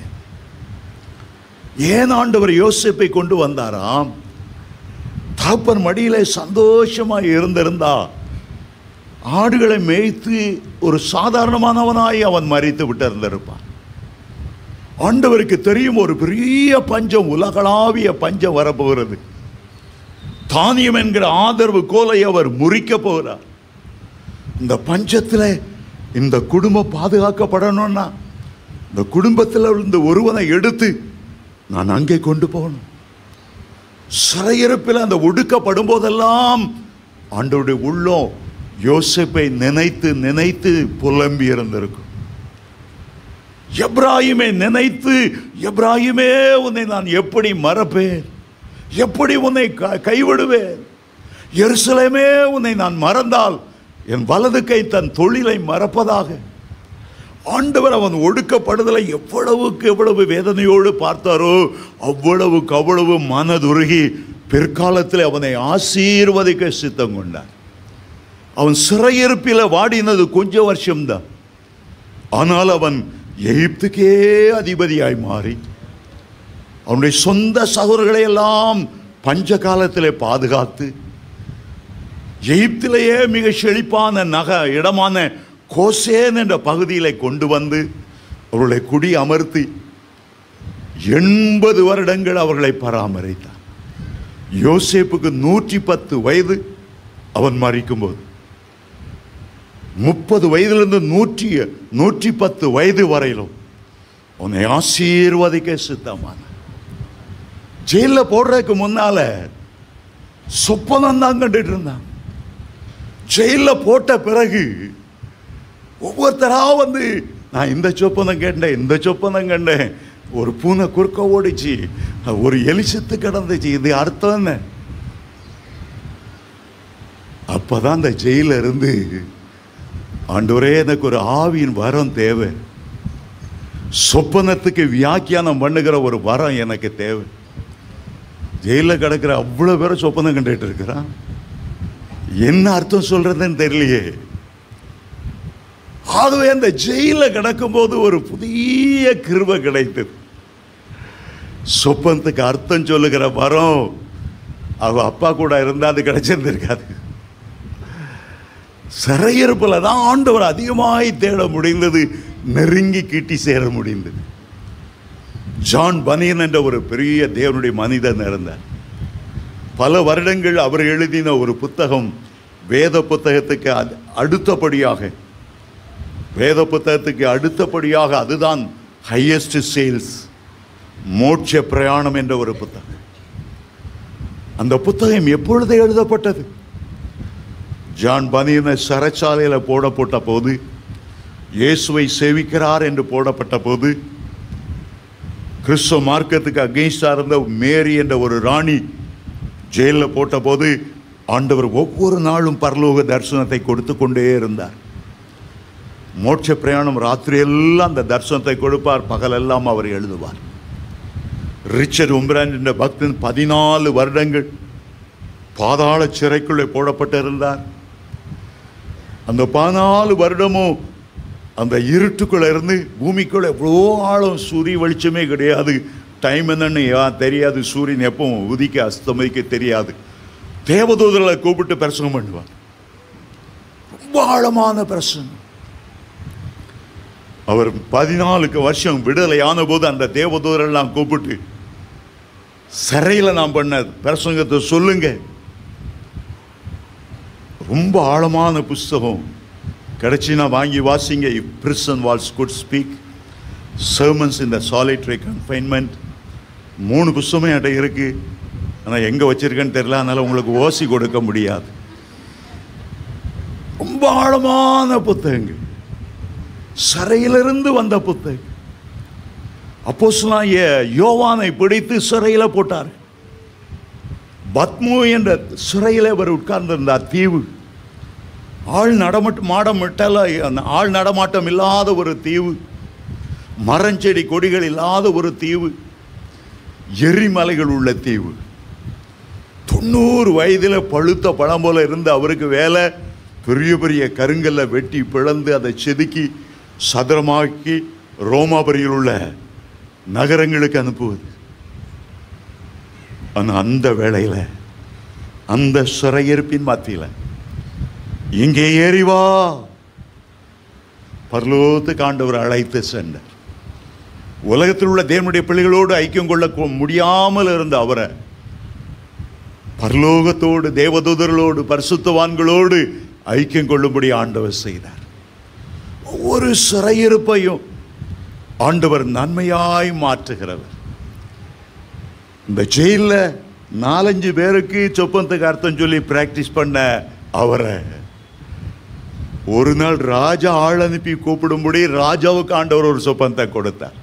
ஏன் ஆண்டவர் யோசிப்பை கொண்டு வந்தாராம் தகப்பன் மடியிலே சந்தோஷமாய் இருந்திருந்தா ஆடுகளை மேய்த்து ஒரு சாதாரணமானவனாய் அவன் மறித்து விட்டு இருந்திருப்பான் ஆண்டவருக்கு தெரியும் ஒரு பெரிய பஞ்சம் உலகளாவிய பஞ்சம் வரப்போகிறது தானியம் என்கிற ஆதரவு கோலை அவர் முறிக்க போகிறார் இந்த பஞ்சத்தில் இந்த குடும்பம் பாதுகாக்கப்படணும்னா இந்த குடும்பத்தில் இருந்து ஒருவனை எடுத்து நான் அங்கே கொண்டு போகணும் சிறையிருப்பில் அந்த ஒடுக்கப்படும் போதெல்லாம் ஆண்டவருடைய உள்ளம் யோசேப்பை நினைத்து நினைத்து புலம்பி இருந்திருக்கும் எப்ராஹிமை நினைத்து எப்ராஹிமே உன்னை நான் எப்படி மறப்பேன் எப்படி உன்னை க- கைவிடுவேன் எருசலேமே உன்னை நான் மறந்தால் என் வலது கை தன் தொழிலை மறப்பதாக ஆண்டவர் அவன் ஒடுக்கப்படுதலை எவ்வளவுக்கு எவ்வளவு வேதனையோடு பார்த்தாரோ அவ்வளவுக்கு அவ்வளவு மனதுருகி பிற்காலத்தில் அவனை ஆசீர்வதிக்க சித்தம் கொண்டார் அவன் சிறையிருப்பில் வாடினது கொஞ்ச வருஷம்தான் ஆனால் அவன் எகிப்துக்கே அதிபதியாய் மாறி அவனுடைய சொந்த சகோதரர்களை எல்லாம் பஞ்ச காலத்திலே பாதுகாத்து எகிப்திலேயே மிக செழிப்பான நக இடமான கோசேன் என்ற பகுதியிலே கொண்டு வந்து அவர்களை குடி அமர்த்தி எண்பது வருடங்கள் அவர்களை பராமரித்தார் யோசேப்புக்கு நூற்றி பத்து வயது அவன் மறிக்கும்போது முப்பது வயதிலிருந்து நூற்றி நூற்றி பத்து வயது வரையிலும் உன்னை ஆசீர்வதிக்க சித்தமான ஜெயில போடுறதுக்கு முன்னால சொப்பனம் தான் கண்டுட்டு இருந்தான் ஜெயில போட்ட பிறகு ஒவ்வொருத்தரா வந்து நான் இந்த சொப்பனம் கேட்டேன் இந்த சொப்பனம் கண்டேன் ஒரு பூனை குறுக்க ஓடிச்சு ஒரு எலி செத்து கிடந்துச்சு இது அர்த்தம் என்ன அப்பதான் அந்த ஜெயில இருந்து ஆண்டவரே எனக்கு ஒரு ஆவியின் வரம் தேவை சொப்பனத்துக்கு வியாக்கியானம் பண்ணுகிற ஒரு வரம் எனக்கு தேவை ஜெயிலில் கிடக்கிற அவ்வளோ பேரை சொப்பனம் கண்டுட்டு இருக்கிறான் என்ன அர்த்தம் சொல்றதுன்னு தெரியலையே ஆகவே அந்த ஜெயிலில் கிடக்கும்போது ஒரு புதிய கிருபை கிடைத்தது சொப்பனத்துக்கு அர்த்தம் சொல்லுகிற வரம் அவ அப்பா கூட இருந்தா அது கிடைச்சிருந்திருக்காது சிறையிருப்பில் தான் ஆண்டவர் அதிகமாய் தேட முடிந்தது நெருங்கி கிட்டி சேர முடிந்தது ஜான் பனியன் என்ற ஒரு பெரிய தேவனுடைய மனிதன் இருந்தார் பல வருடங்கள் அவர் எழுதின ஒரு புத்தகம் வேத புத்தகத்துக்கு அடு- அடுத்தபடியாக வேத புத்தகத்துக்கு அடுத்தபடியாக அதுதான் ஹையஸ்ட் சேல்ஸ் மோட்ச பிரயாணம் என்ற ஒரு புத்தகம் அந்த புத்தகம் எப்பொழுது எழுதப்பட்டது ஜான் பனியனை சிறைச்சாலையில் போடப்பட்ட போது இயேசுவை சேவிக்கிறார் என்று போடப்பட்ட போது கிறிஸ்துவ மார்க்கத்துக்கு அகெயின்ஸ்டா இருந்த மேரி என்ற ஒரு ராணி ஜெயிலில் போட்ட போது ஆண்டவர் ஒவ்வொரு நாளும் பரலோக தரிசனத்தை கொடுத்து கொண்டே இருந்தார் மோட்ச பிரயாணம் ராத்திரி எல்லாம் அந்த தரிசனத்தை கொடுப்பார் பகலெல்லாம் அவர் எழுதுவார் ரிச்சர்ட் உம்ரான் என்ற பக்தன் பதினாலு வருடங்கள் பாதாள சிறைக்குள்ளே போடப்பட்டிருந்தார் அந்த பதினாலு வருடமும் அந்த இருட்டுக்குள்ள இருந்து பூமிக்குள்ள எவ்வளோ ஆழம் சூரிய வெளிச்சமே கிடையாது டைம் என்னன்னு யா- தெரியாது சூரியன் எப்போ உதிக்க அஸ்தமிக்க தெரியாது தேவதூதர்களை கூப்பிட்டு பிரசங்கம் பண்ணுவார் ரொம்ப ஆழமான பிரசங்கம் அவர் பதினாலுக்கு வருஷம் விடுதலையான போது அந்த தேவதூதரெல்லாம் கூப்பிட்டு சிறையில் நான் பண்ண பிரசங்கத்தை சொல்லுங்க ரொம்ப ஆழமான புஸ்தகம் கிடைச்சினா வாங்கி வாசிங்க if prison walls could speak sermons இந்த சாலிட்ரி கன்ஃபைன்மெண்ட் மூணு புஸ்தகமே என்கிட்ட இருக்கு ஆனால் எங்கே வச்சிருக்கேன்னு தெரியல அதனால் உங்களுக்கு ஓசி கொடுக்க முடியாது ரொம்ப ஆழமான புத்தகங்கள் சிறையிலிருந்து வந்த புத்தகம் அப்போஸ்தலன் யே- யோவானை பிடித்து சிறையில் போட்டார் பத்மு என்ற சிறையில் அவர் உட்கார்ந்திருந்தார் தீவு ஆள் நடமட்டு மாடம் விட்டல அந்த ஆள் நடமாட்டம் இல்லாத ஒரு தீவு மரஞ்செடி கொடிகள் இல்லாத ஒரு தீவு எரிமலைகள் உள்ள தீவு தொண்ணூறு வயதில் பழுத்த பழம் போல இருந்த அவருக்கு வேலை பெரிய பெரிய கருங்கல்ல வெட்டி பிளந்து அதை செதுக்கி சதுரமாக்கி ரோமாபுரியில் உள்ள நகரங்களுக்கு அனுப்புவது ஆனா அந்த வேளையில அந்த சிறையிருப்பின் மத்தியில் இங்கே ஏறி வா பரலோகத்துக்கு ஆண்டவர் அழைத்து சென்றார் உலகத்தில் உள்ள தேவனுடைய பிள்ளைகளோடு ஐக்கியம் கொள்ள கொ- முடியாமல் இருந்த அவரை பரலோகத்தோடு தேவதூதர்களோடு பரிசுத்தவான்களோடு ஐக்கியம் கொள்ளும்படி ஆண்டவர் செய்தார் ஒவ்வொரு சிறையிருப்பையும் ஆண்டவர் நன்மையாய் மாற்றுகிறவர் இந்த ஜெயிலில் நாலஞ்சு பேருக்கு சொப்பனத்துக்கு அர்த்தம் சொல்லி பிராக்டிஸ் பண்ண அவரை ஒரு நாள் ராஜா ஆள் அனுப்பி கூப்பிடும்படி ராஜாவுக்கு ஆண்டவர் ஒரு சொப்பனத்தை கொடுத்தார்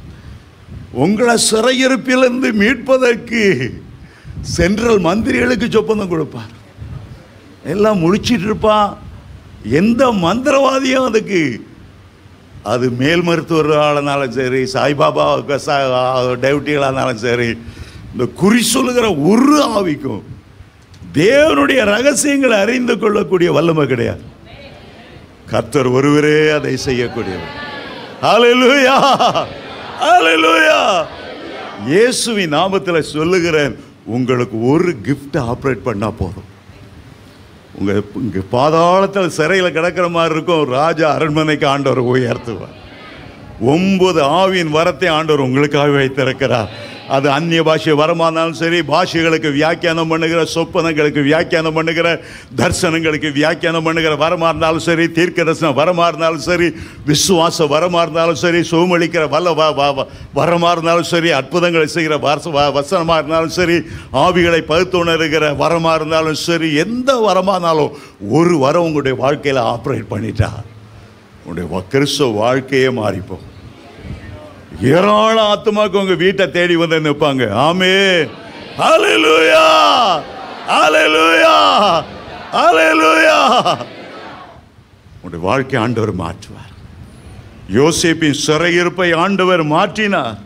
உங்களை சிறையிருப்பிலிருந்து மீட்பதற்கு சென்ட்ரல் மந்திரிகளுக்கு சொப்பந்தம் கொடுப்பார் எல்லாம் முழிச்சிட்டு இருப்பான் எந்த மந்திரவாதியும் அதுக்கு அது மேல் மருத்துவர்களானாலும் சரி சாய்பாபா டெவட்டிகளானாலும் சரி இந்த குறி சொல்லுகிற ஒரு ஆவிக்கும் தேவனுடைய ரகசியங்களை அறிந்து கொள்ளக்கூடிய வல்லமை கிடையாது கர்த்தர் ஒருவரே அதை செய்யக்கூடியவர் ஹalleluya ஹalleluya இயேசுவின் நாமத்தில் சொல்லுகிறேன் உங்களுக்கு ஒரு gift ஆப்ரேட் பண்ணா போதும் உங்க இங்க பாதாளத்தில் சிறையில் கிடக்கிற மாதிரி இருக்கும் ராஜா அரண்மனைக்கு ஆண்டவர் உயர்த்துவார் ஒன்பது ஆவியின் வரத்தை ஆண்டவர் உங்களுக்காக வைத்திருக்கிறார் அது அந்நிய பாஷை வரமானாலும் சரி பாஷைகளுக்கு வியாக்கியானம் பண்ணுகிற சொப்பனங்களுக்கு வியாக்கியானம் பண்ணுகிற தரிசனங்களுக்கு வியாக்கியானம் பண்ணுகிற வரமா இருந்தாலும் சரி தீர்க்க தரிசனம் வரமா இருந்தாலும் சரி விசுவாச வரமா இருந்தாலும் சரி சுகமளிக்கிற வல்ல வ- வ- வ- வரமா இருந்தாலும் சரி அற்புதங்களை செய்கிற வச- வ- வசனமா இருந்தாலும் சரி ஆவிகளை பகுத்துணர்கிற வரமா இருந்தாலும் சரி எந்த வரமானாலும் ஒரு வரம் உங்களுடைய வாழ்க்கையில் ஆப்ரேட் பண்ணிட்டா உங்களுடைய வ- கிறிஸ்துவ வாழ்க்கையே மாறிப்போம் ஏராள ஆத்மாக்கு உங்க வீட்டை தேடி வந்து நிற்பாங்க ஆமே ஹalleluya ஹalleluya ஹalleluya உங்களுடைய வாழ்க்கை ஆண்டவர் மாற்றுவார் யோசேப்பின் சிறையிருப்பை ஆண்டவர் மாற்றினார்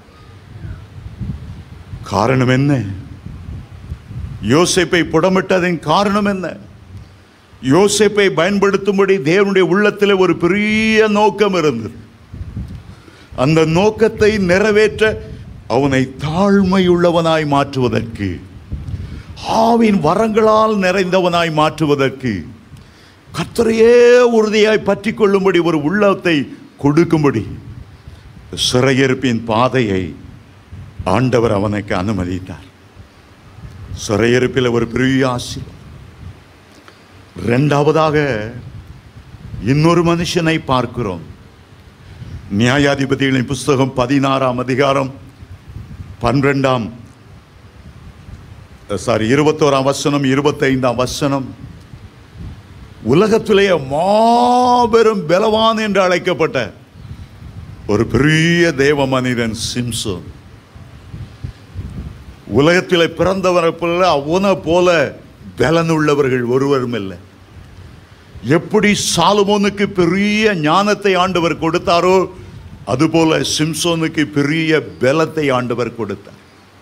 காரணம் என்ன யோசேப்பை புடமிட்டதின் காரணம் என்ன யோசேப்பை பயன்படுத்தும்படி தேவனுடைய உள்ளத்தில் ஒரு பெரிய நோக்கம் இருந்தது அந்த நோக்கத்தை நிறைவேற்ற அவனை தாழ்மையுள்ளவனாய் மாற்றுவதற்கு ஆவின் வரங்களால் நிறைந்தவனாய் மாற்றுவதற்கு கர்த்தரையே உறுதியாய் பற்றி கொள்ளும்படி ஒரு உள்ளத்தை கொடுக்கும்படி சிறையிருப்பின் பாதையை ஆண்டவர் அவனுக்கு அனுமதித்தார் சிறையிருப்பில் ஒரு பெரிய ஆசீர்வாதம் இரண்டாவதாக இன்னொரு மனுஷனை பார்க்கிறோம் நியாயாதிபதிகளின் புஸ்தகம் பதினாறாம் அதிகாரம் பன்னிரெண்டாம் சாரி இருபத்தோராம் வசனம் இருபத்தைந்தாம் வசனம் உலகத்திலேயே மாபெரும் பலவான் என்று அழைக்கப்பட்ட ஒரு பெரிய தேவ மனிதன் சிம்சோன் உலகத்திலே பிறந்தவரை போல அவனை போல பலனுள்ளவர்கள் ஒருவரும் இல்லை எப்படி சாலுமோனுக்கு பெரிய ஞானத்தை ஆண்டவர் கொடுத்தாரோ அதுபோல சிம்சோனுக்கு பெரிய பலத்தை ஆண்டவர் கொடுத்தார்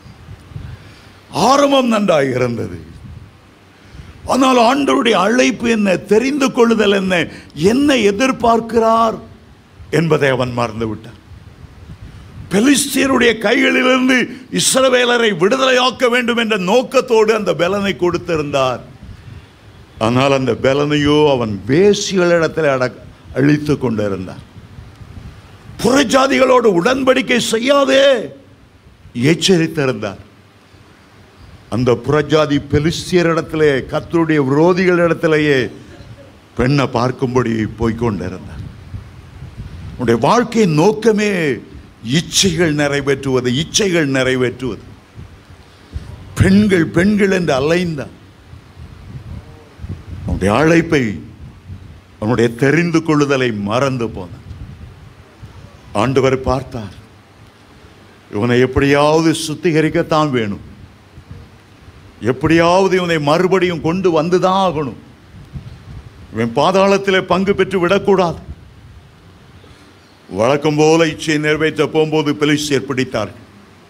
ஆரம்பம் நன்றாக இருந்தது ஆனால் ஆண்டவருடைய அழைப்பு என்ன தெரிந்து கொள்ளுதல் என்ன என்ன எதிர்பார்க்கிறார் என்பதை அவன் மறந்து விட்டான் பெலிஸ்தியருடைய கைகளிலிருந்து இஸ்ரவேலரை விடுதலையாக்க வேண்டும் என்ற நோக்கத்தோடு அந்த பலனை கொடுத்திருந்தார் ஆனால் அந்த பலனையோ அவன் வேசிகளிடத்தில் அட அழித்து கொண்டிருந்தார் புறஜாதிகளோடு உடன்படிக்கை செய்யாதே எச்சரித்திருந்தார் அந்த புறஜாதி பெலிஸ்தியரிடத்திலே கத்தருடைய விரோதிகளிடத்திலேயே பெண்ணை பார்க்கும்படி போய்க்கொண்டிருந்தார் உன்னுடைய வாழ்க்கையின் நோக்கமே இச்சைகள் நிறைவேற்றுவது இச்சைகள் நிறைவேற்றுவது பெண்கள் பெண்கள் என்று அலைந்தார் அவனுடைய அழைப்பை அவனுடைய தெரிந்து கொள்ளுதலை மறந்து போனான் ஆண்டவர் பார்த்தார் இவனை எப்படியாவது சுத்திகரிக்கத்தான் வேணும் எப்படியாவது இவனை மறுபடியும் கொண்டு வந்துதான் ஆகணும் இவன் பாதாளத்திலே பங்கு பெற்று விடக்கூடாது வழக்கம் போல இச்சையை நிறைவேற்ற போகும்போது பெலிஸ்தியர் பிடித்தார்கள்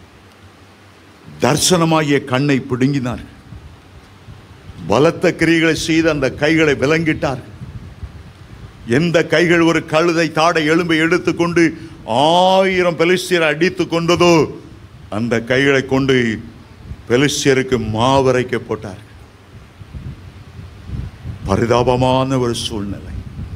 தர்சனமாகிய கண்ணை பிடுங்கினார்கள் பலத்த கிரிகளை செய்து அந்த கைகளை விலங்கிட்டார்கள் எந்த கைகள் ஒரு கழுதை தாடை எலும்பை எடுத்துக்கொண்டு ஆயிரம் பெலிஸ்தியரை அடித்து கொண்டதோ அந்த கைகளை கொண்டு பெலிஸ்தியருக்கு மாவரைக்க போட்டார்கள் பரிதாபமான ஒரு சூழ்நிலை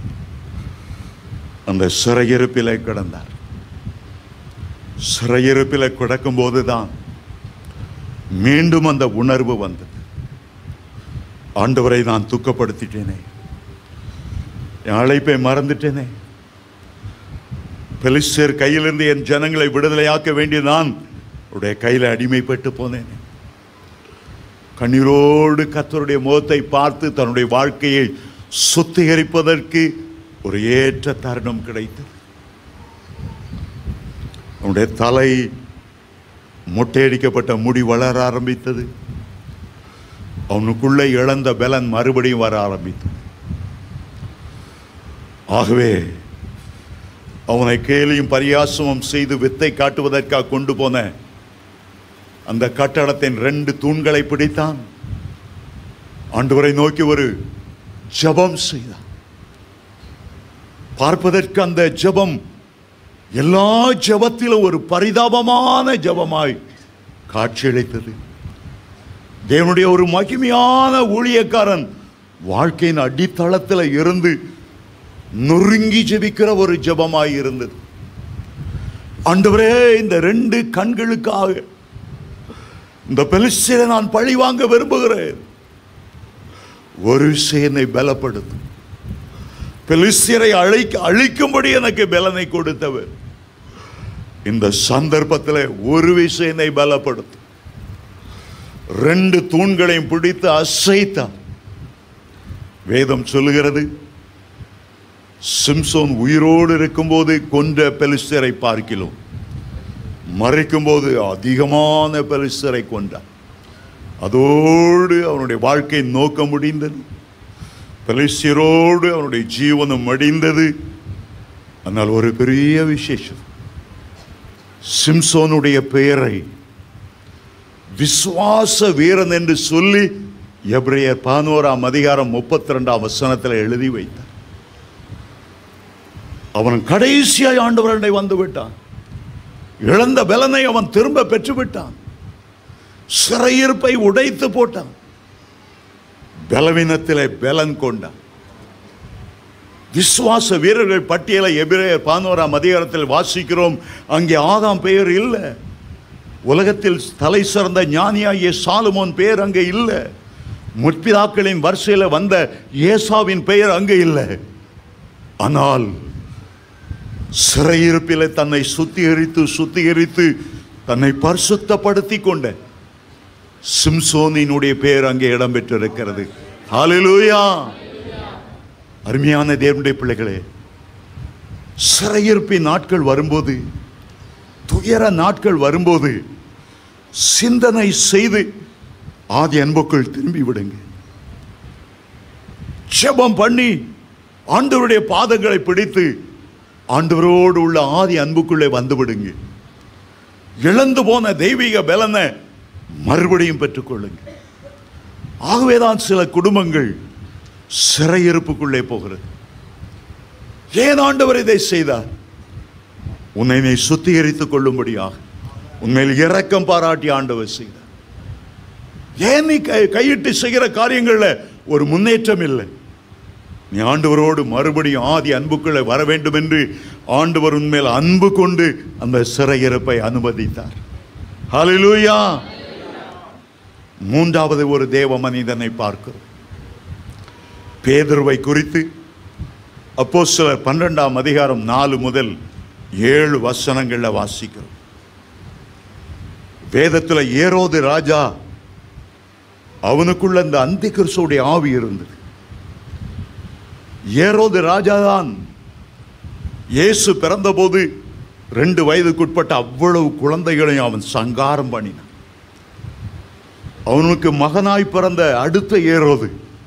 அந்த சிறையிருப்பிலே கிடந்தார் சிறையிருப்பிலே கிடக்கும் போதுதான் மீண்டும் அந்த உணர்வு வந்தது ஆண்டவரை நான் துக்கப்படுத்திட்டேனே என் அழைப்பை மறந்துட்டேனே பெலிஸ்தர் கையிலிருந்து என் ஜனங்களை விடுதலையாக்க வேண்டிய நான் உடைய கையில் அடிமைப்பட்டு போனேனே கண்ணீரோடு கத்தருடைய முகத்தை பார்த்து தன்னுடைய வாழ்க்கையை சுத்திகரிப்பதற்கு ஒரு ஏற்ற தருணம் கிடைத்தது அவனுடைய தலை மொட்டையடிக்கப்பட்ட முடி வளர ஆரம்பித்தது அவனுக்குள்ளே இழந்த பலன் மறுபடியும் வர ஆரம்பித்தது ஆகவே அவனை கேலியும் பரியாசமும் செய்து வித்தை காட்டுவதற்காக கொண்டு போன அந்த கட்டடத்தின் ரெண்டு தூண்களை பிடித்தான் ஆண்டவரை நோக்கி ஒரு ஜெபம் செய்தான் பார்ப்பதற்கு அந்த ஜெபம் எல்லா ஜெபத்திலும் ஒரு பரிதாபமான ஜெபமாய் காட்சியளித்தது தேவனுடைய ஒரு மகிமையான ஊழியக்காரன் வாழ்க்கையின் அடித்தளத்தில் இருந்து நொறுங்கி ஜெபிக்கிற ஒரு ஜெபமாய் இருந்தது ஆண்டவரே இந்த ரெண்டு கண்களுக்காக இந்த பெலிஸ்தீனை நான் பழி வாங்க விரும்புகிறேன் ஒரு சேனை பலப்படுத்தும் பெலிஸ்தியரை அழைக்க அழிக்கும்படி எனக்கு பலனை கொடுத்தவர் இந்த சந்தர்ப்பத்தில் ஒரு விஷயனை பலப்படுத்தும் ரெண்டு தூண்களையும் பிடித்து அசைத்தார் வேதம் சொல்லுகிறது சிம்சோன் உயிரோடு இருக்கும்போது கொன்ற பெலிஸ்தரை பார்க்கிறோம் மறைக்கும்போது அதிகமான பெலிஸ்தரை கொண்டார் அதோடு அவனுடைய வாழ்க்கை நோக்க முடிந்தது பெலிஸ்தியரோடு அவனுடைய ஜீவனம் மடிந்தது ஆனால் ஒரு பெரிய விசேஷம் சிம்சோனுடைய பெயரை விசுவாச வீரன் என்று சொல்லி எப்ரேயர் பதினோராம் அதிகாரம் முப்பத்தி ரெண்டாம் வசனத்தில் எழுதி வைத்தார் அவன் கடைசியாய் ஆண்டவரண்டை வந்து விட்டான் இழந்த பலனை அவன் திரும்ப பெற்றுவிட்டான் சிறையிருப்பை உடைத்து போட்டான் பலவீனத்திலே பலன் கொண்டான் விசுவாச வீரர்கள் பட்டியலை எபிரேயர் பதினோராம் அதிகாரத்தில் வாசிக்கிறோம் அங்கே ஆதாம் பெயர் இல்லை உலகத்தில் தலை சிறந்த ஞானியாகிய சாலுமோன் பெயர் அங்கே இல்லை முற்பிதாக்களின் வரிசையில் வந்த ஏசாவின் பெயர் அங்கே இல்லை ஆனால் சிறையிருப்பிலே தன்னை சுத்திகரித்து சுத்திகரித்து தன்னை பரிசுத்தப்படுத்தி கொண்ட சிம்சோனினுடைய பெயர் அங்கே இடம்பெற்றிருக்கிறது ஹalleluya அருமையான தேவனுடைய பிள்ளைகளே சிறையிருப்பின் நாட்கள் வரும்போது துயர நாட்கள் வரும்போது சிந்தனை செய்து ஆதி அன்புக்குள் திரும்பி விடுங்க ஜெபம் பண்ணி ஆண்டவருடைய பாதங்களை பிடித்து ஆண்டவரோடு உள்ள ஆதி அன்புக்குள்ளே வந்து விடுங்க இழந்து போன தெய்வீக பலனை மறுபடியும் பெற்றுக்கொள்ளுங்க ஆகவேதான் சில குடும்பங்கள் சிறையிருப்புக்குள்ளே போகிறது ஏன் ஆண்டவர் இதை செய்தார் உன்னை நீ சுத்திகரித்துக் கொள்ளும்படியாக உண்மையில் இரக்கம் பாராட்டி ஆண்டவர் செய்தார் ஏன் நீ கை கையிட்டு செய்கிற காரியங்கள்ல ஒரு முன்னேற்றம் இல்லை நீ ஆண்டவரோடு மறுபடியும் ஆதி அன்புக்குள்ளே வர வேண்டும் என்று ஆண்டவர் உண்மையில் அன்பு கொண்டு அந்த சிறையிருப்பை அனுமதித்தார் ஹalleluya மூன்றாவது ஒரு தேவ மனிதனை பார்க்கிறோம் பேதுருவை குறித்து அப்போஸ்தலர் பன்னிரெண்டாம் அதிகாரம் நாலு முதல் ஏழு வசனங்கள்ல வாசிக்கிறோம் வேதத்துல ஏரோது ராஜா அவனுக்குள்ள அந்த அந்தி கிறிஸ்துடைய ஆவி இருந்தது ஏரோது ராஜாதான் இயேசு பிறந்தபோது ரெண்டு வயதுக்குட்பட்ட அவ்வளவு குழந்தைகளையும் அவன் சங்காரம் பண்ணினான் அவனுக்கு மகனாய் பிறந்த அடுத்த ஏரோது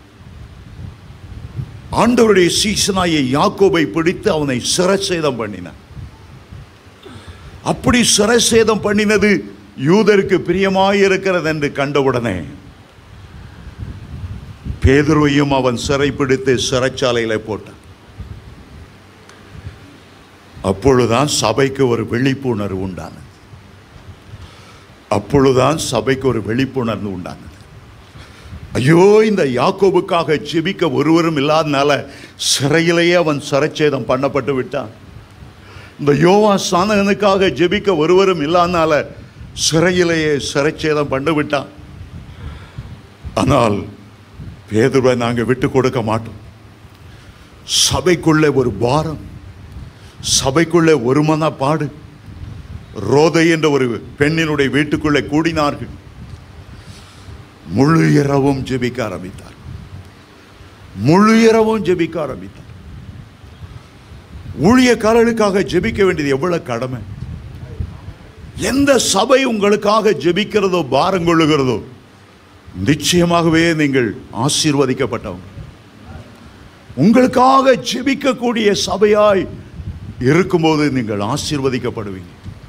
ஆண்டவருடைய சீசனாய யாக்கோபை பிடித்து அவனை சிரச்சேதம் பண்ணினான் அப்படி சிரச்சேதம் பண்ணினது யூதருக்கு பிரியமாயிருக்கிறது என்று கண்டவுடனே பேதுருவையும் அவன் சிறைப்பிடித்து சிறைச்சாலையில போட்டான் அப்பொழுதுதான் சபைக்கு ஒரு விழிப்புணர்வு உண்டானது அப்பொழுதுதான் சபைக்கு ஒரு விழிப்புணர்வு உண்டானது ஐயோ இந்த யாக்கோபுக்காக ஜெபிக்க ஒருவரும் இல்லாதனால சிறையிலேயே அவன் சிறைச்சேதம் பண்ணப்பட்டு விட்டான் இந்த யோவா சானகனுக்காக ஜெபிக்க ஒருவரும் இல்லாதனால சிறையிலேயே சிறைச்சேதம் பண்ணி விட்டான் ஆனால் பேதுருவை நாங்கள் விட்டு கொடுக்க மாட்டோம் சபைக்குள்ளே ஒரு பாரம் சபைக்குள்ளே ஒரு மனப்பாடு ரோதை என்ற ஒரு பெண்ணினுடைய வீட்டுக்குள்ளே கூடினார்கள் முழு இரவும் ஜெபிக்க ஆரம்பித்தார் முழு இரவும் ஜெபிக்க ஆரம்பித்தார் ஊழியக்காரர்களுக்காக ஜெபிக்க வேண்டியது எவ்வளவு கடமை எந்த சபை உங்களுக்காக ஜெபிக்கிறதோ பாரம் கொள்ளுகிறதோ நிச்சயமாகவே நீங்கள் ஆசீர்வதிக்கப்பட்டவங்க உங்களுக்காக ஜெபிக்கக்கூடிய சபையாய் இருக்கும்போது நீங்கள் ஆசீர்வதிக்கப்படுவீங்க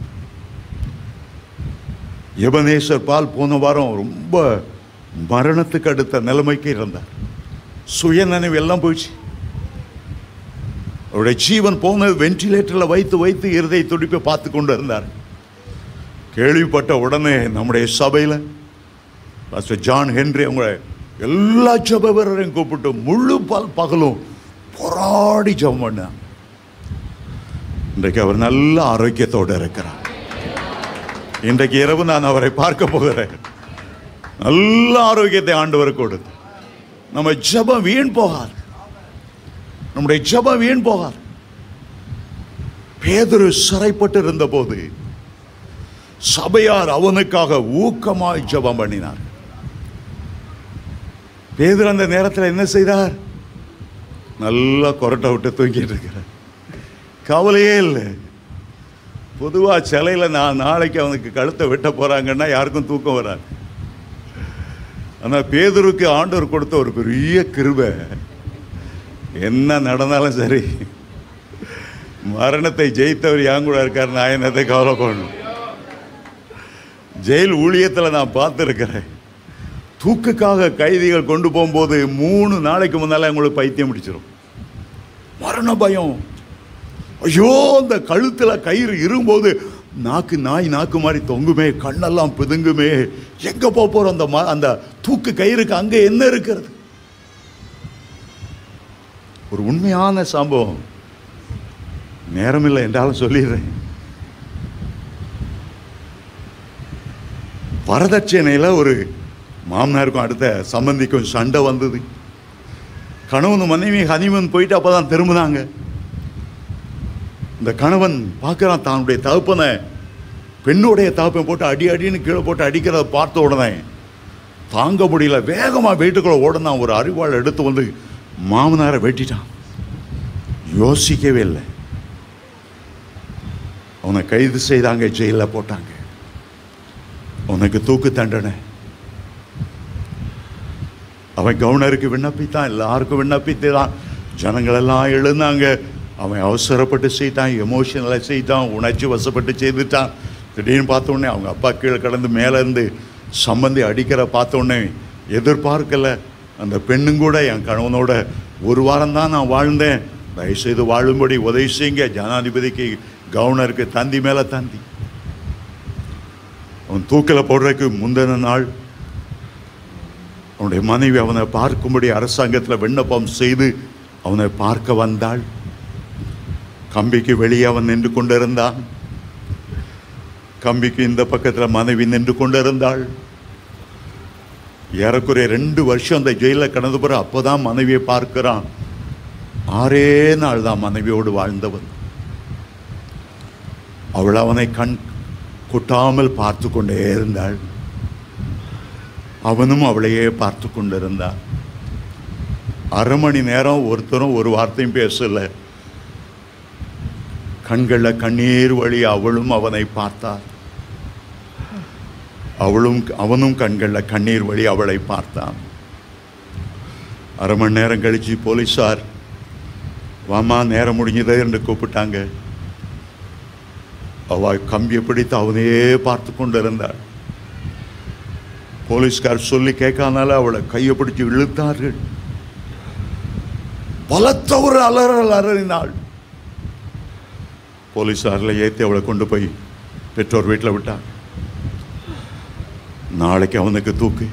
எபனேசர் பால் போன வாரம் ரொம்ப மரணத்துக்கு அடுத்த நிலைமைக்கு இருந்தார் சுயநினைவு எல்லாம் போயிடுச்சு அவருடைய ஜீவன் போனது வென்டிலேட்டரில் வைத்து வைத்து இருதை துடிப்பை பார்த்து கொண்டு இருந்தார் கேள்விப்பட்ட உடனே நம்முடைய சபையில் பாஸ்டர் ஜான் ஹென்றி அவங்க எல்லா ஜப வீரரையும் கூப்பிட்டு முழு பல் பகலும் போராடி ஜெபம் பண்ணாங்க இன்றைக்கு அவர் நல்ல ஆரோக்கியத்தோடு இருக்கிறார் இன்றைக்கு இரவு நான் அவரை பார்க்க போகிறேன் நல்ல ஆரோக்கியத்தை ஆண்டவர் கொடுத்து நம்ம ஜெபம் வீண் போகாது நம்முடைய ஜெபம் வீண் போகாது பேதுரு சிறைப்பட்டு இருந்த போது சபையார் அவனுக்காக ஊக்கமாய் ஜெபம் பண்ணினார் பேதுரு அந்த நேரத்தில் என்ன செய்தார் நல்லா கொரட்டை விட்டு தூங்கிட்டு இருக்கிறார் கவலையே இல்லை பொதுவாக சிலையில் நான் நாளைக்கு அவனுக்கு கழுத்தை வெட்ட போகிறாங்கன்னா யாருக்கும் தூக்கம் வராது ஆனால் பேதுருக்கு ஆண்டவர் கொடுத்த ஒரு பெரிய கிருபை என்ன நடந்தாலும் சரி மரணத்தை ஜெயித்தவர் என் கூட இருக்கார் நான் என்னத்தை கவலை பண்ணணும் ஜெயில் ஊழியத்தில் நான் பார்த்துருக்கிறேன் தூக்குக்காக கைதிகள் கொண்டு போகும்போது மூணு நாளைக்கு முன்னால அவங்களுக்கு பைத்தியம் பிடிச்சிரும் மரண பயம் ஐயோ அந்த கழுத்தில் கயிறு இரும்போது நாக்கு நாய் நாக்கு மாதிரி தொங்குமே கண்ணெல்லாம் பிதுங்குமே எங்க போக போறோம் அந்த ம- அந்த தூக்கு கயிறுக்கு அங்க என்ன இருக்கிறது ஒரு உண்மையான சம்பவம் நேரமில்லை என்றாலும் சொல்லிடுறேன் வரதட்சணையில் ஒரு மாமனாருக்கும் அடுத்த சம்பந்திக்கும் சண்டை வந்தது கணவன் மனைவி ஹனிமன் போயிட்டு அப்பதான் திரும்பினாங்க இந்த கணவன் பார்க்கறான் தன்னுடைய தகப்பனை பெண்ணுடைய தகப்பன் போட்டு அடி அடின்னு கீழே போட்டு அடிக்கிறத பார்த்த உடனே தாங்க முடியல வேகமா வீட்டுக்குள்ள ஓடுனான் ஒரு அறிவாள் எடுத்து வந்து மாமனாரை வெட்டிட்டான் யோசிக்கவே இல்லை அவனை கைது செய்தாங்க ஜெயிலில் போட்டாங்க அவனுக்கு தூக்கு தண்டனை அவன் கவர்னருக்கு விண்ணப்பித்தான் எல்லாருக்கும் விண்ணப்பித்தான் ஜனங்கள் எல்லாம் எழுந்தாங்க அவன் அவசரப்பட்டு செய்தான் எமோஷனலாக செய்தான் உணர்ச்சி வசப்பட்டு செய்துட்டான் திடீர்னு பார்த்த உடனே அவங்க அப்பா கீழே கடந்து மேலே இருந்து சம்பந்தி அடிக்கிற பார்த்த உடனே எதிர்பார்க்கல அந்த பெண்ணும் கூட என் கணவனோட ஒரு வாரம் தான் நான் வாழ்ந்தேன் தயவுசெய்து வாழும்படி உதவி செய்யுங்க ஜனாதிபதிக்கு கவர்னருக்கு தந்தி மேலே தந்தி அவன் தூக்கில் போடுறதுக்கு முந்தின நாள் அவனுடைய மனைவி அவனை பார்க்கும்படி அரசாங்கத்தில் விண்ணப்பம் செய்து அவனை பார்க்க வந்தாள் கம்பிக்கு வெளியே அவன் நின்று கொண்டிருந்தான் கம்பிக்கு இந்த பக்கத்தில் மனைவி நின்று கொண்டிருந்தாள் ஏறக்குறைய ரெண்டு வருஷம் அந்த ஜெயிலில் கடந்து போற அப்போதான் மனைவியை பார்க்கிறான் ஆறே நாள் தான் மனைவியோடு வாழ்ந்தவன் அவள் அவனை கண் கொட்டாமல் பார்த்து கொண்டே இருந்தாள் அவனும் அவளையே பார்த்து கொண்டிருந்தான் அரை மணி நேரம் ஒருத்தரும் ஒரு வார்த்தையும் பேசல கண்களில் கண்ணீர் வழி அவளும் அவனை பார்த்தாள் அவளும் அவனும் கண்களில் கண்ணீர் வழி அவளை பார்த்தான் அரை மணி நேரம் கழிச்சு போலீஸார் வாமா நேரம் முடிஞ்சது என்று கூப்பிட்டாங்க அவள் கம்பியை பிடித்து அவனையே பார்த்து கொண்டிருந்தாள் போலீஸ்கார் சொல்லி கேட்காதனால அவளை கையை பிடிச்சு இழுத்தார்கள் பலத்த ஒரு அலறல் அலறினாள் போலீஸாரில் ஏற்றி அவளை கொண்டு போய் பெற்றோர் வீட்டில் விட்டாங்க நாளைக்கு அவனுக்கு தூக்கு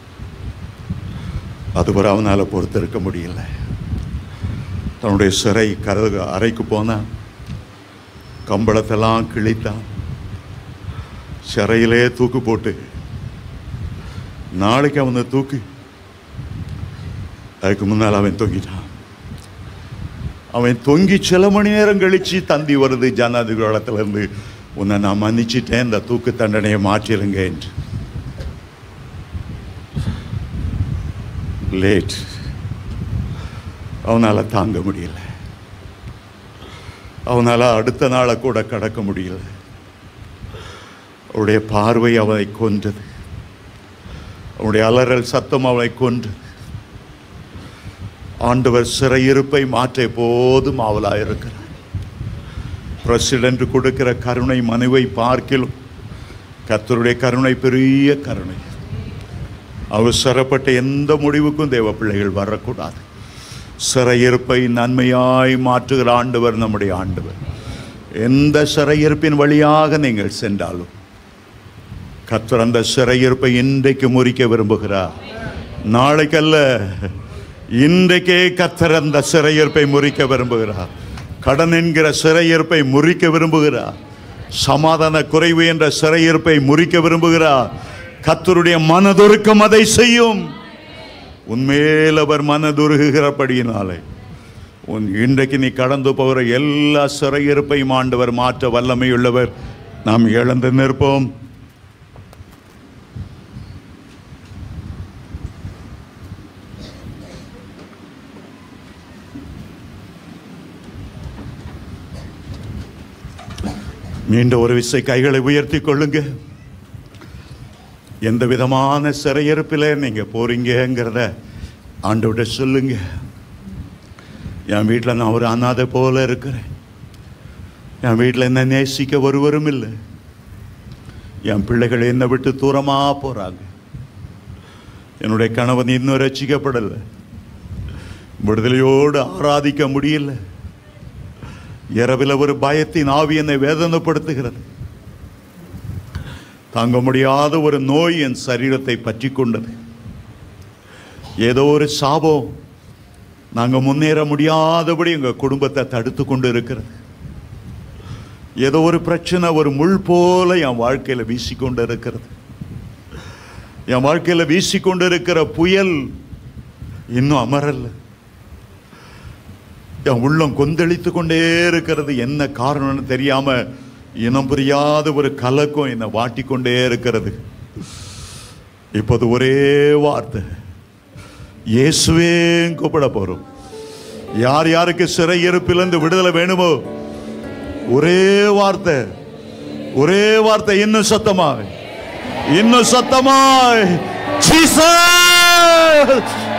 அதுவரை அவனால் பொறுத்திருக்க முடியல தன்னுடைய சிறை கர அறைக்கு போனான் கம்பளத்தெல்லாம் கிழித்தான் சிறையிலே தூக்கு போட்டு நாளைக்கு அவனை தூக்கு அதுக்கு முன்னால் அவன் தொங்கிட்டான் அவன் தொங்கி சில மணி நேரம் கழிச்சு தந்தி வருது ஜனாதிபதி இருந்து உன்னை நான் மன்னிச்சிட்டேன் இந்த தூக்கு தண்டனையை மாற்றிருங்க என்று லேட் அவனால் தாங்க முடியல அவனால் அடுத்த நாளை கூட கடக்க முடியல அவருடைய பார்வை அவனை கொன்றது அவனுடைய அலறல் சத்தம் அவனை கொன்று ஆண்டவர் சிறையிருப்பை மாற்ற எப்போதும் ஆவலாயிருக்கிறார் பிரசிடென்ட் கொடுக்கிற கருணை மனுவை பார்க்கிலும் கர்த்தருடைய கருணை பெரிய கருணை அவசரப்பட்ட எந்த முடிவுக்கும் தேவ பிள்ளைகள் வரக்கூடாது சிறையிருப்பை நன்மையாய் மாற்றுகிற ஆண்டவர் நம்முடைய ஆண்டவர் எந்த சிறையிருப்பின் வழியாக நீங்கள் சென்றாலும் கர்த்தர் அந்த சிறையிருப்பை இன்றைக்கு முறிக்க விரும்புகிறார் நாளைக்கல்ல இன்றைக்கே கர்த்தர் அந்த சிறையிருப்பை முறிக்க விரும்புகிறார் கடன் என்கிற சிறையிருப்பை முறிக்க விரும்புகிறார் சமாதான குறைவு என்ற சிறையிருப்பை முறிக்க விரும்புகிறார் கர்த்தருடைய மனதுருக்கம் அதை செய்யும் உன்மேல் அவர் மனதுருகிறபடியினாலே உன் இன்றைக்கு நீ கடந்து போகிற எல்லா சிறையிருப்பையும் ஆண்டவர் மாற்ற வல்லமையுள்ளவர் நாம் இழந்து நிற்போம் மீண்டும் ஒரு விசை கைகளை உயர்த்தி கொள்ளுங்க எந்த விதமான சிறையிருப்பில் நீங்க போறீங்கங்கிறத ஆண்டவிட்ட சொல்லுங்க என் வீட்டில் நான் ஒரு அனாதை போல இருக்கிறேன் என் வீட்டில் என்ன நேசிக்க ஒருவரும் இல்லை என் பிள்ளைகள் என்னை விட்டு தூரமா போறாங்க என்னுடைய கணவன் இன்னும் ரசிக்கப்படலை விடுதலையோடு ஆராதிக்க முடியல இரவில் ஒரு பயத்தின் ஆவி என்னை வேதனைப்படுத்துகிறது தாங்க முடியாத ஒரு நோய் என் சரீரத்தை பற்றி கொண்டது ஏதோ ஒரு சாபம் நாங்க முன்னேற முடியாதபடி எங்க குடும்பத்தை தடுத்து கொண்டு இருக்கிறது ஏதோ ஒரு பிரச்சனை ஒரு முள் போல என் வாழ்க்கையில வீசிக்கொண்டு இருக்கிறது என் வாழ்க்கையில வீசிக்கொண்டு இருக்கிற புயல் இன்னும் அமரல்ல என் உள்ளம் கொந்தளித்து கொண்டே இருக்கிறது என்ன காரணம்னு தெரியாம இனம் புரியாத ஒரு கலக்கம் என்னை வாட்டிக்கொண்டே இருக்கிறது இப்போது ஒரே வார்த்தை இயேசுவே கூப்பிட போறோம் யார் யாருக்கு சிறை இருப்பிலிருந்து விடுதலை வேணுமோ ஒரே வார்த்தை ஒரே வார்த்தை இன்னும் சத்தமாய் இன்னும் சத்தமாய் Jesus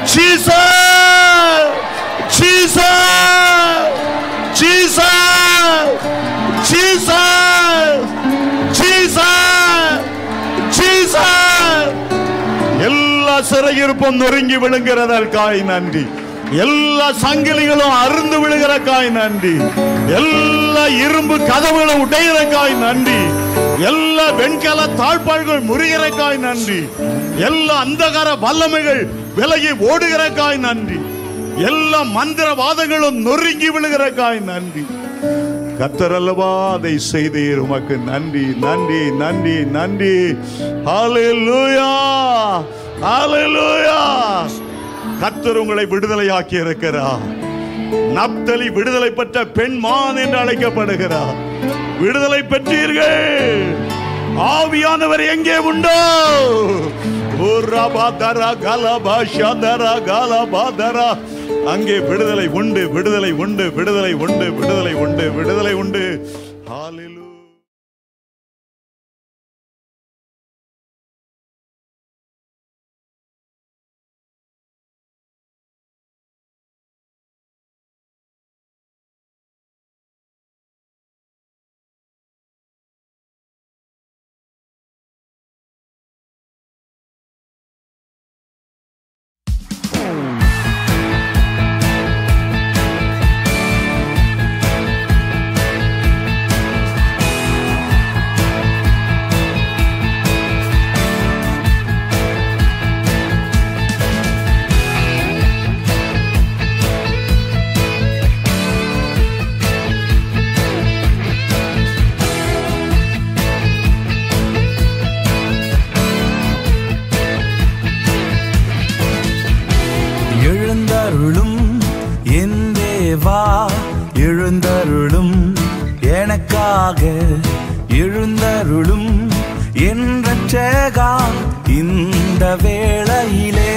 Jesus Jesus Jesus Jesus Jesus Jesus எல்லா சிறையிருப்பும் நொறுங்கி விழுகிறதற்காய் நன்றி எல்லா சங்கிலிகளும் அருந்து விழுகிறக்காய் நன்றி எல்லா இரும்பு கதவுகளும் உடைகிறக்காய் நன்றி எல்லா வெண்கல தாழ்பாள்கள் முறிகிறக்காய் நன்றி எல்லா அந்தகார வல்லமைகள் விலகி ஓடுகிறக்காய் நன்றி எல்லா மந்திரவாதங்களும் நொறுங்கி விழுகிறக்காய் நன்றி கத்தர் அல்லவா அதை செய்தீர் உமக்கு நன்றி நன்றி நன்றி நன்றி ஹalleluya ஹalleluya கத்தர் உங்களை விடுதலையாக்கி இருக்கிறார் நப்தலி விடுதலை பெற்ற பெண்மான் என்று அழைக்கப்படுகிறார் விடுதலை பெற்றீர்கள் ஆவியானவர் எங்கே உண்டோ ஓ ரபாதரா கலபா ஷதரா கலபாதரா அங்கே விடுதலை உண்டு விடுதலை உண்டு விடுதலை உண்டு விடுதலை உண்டு விடுதலை உண்டு ஹalleluya எழுந்தருளும் என் தேவா எழுந்தருளும் எனக்காக எழுந்தருளும் என் ரட்சகா இந்த வேளையிலே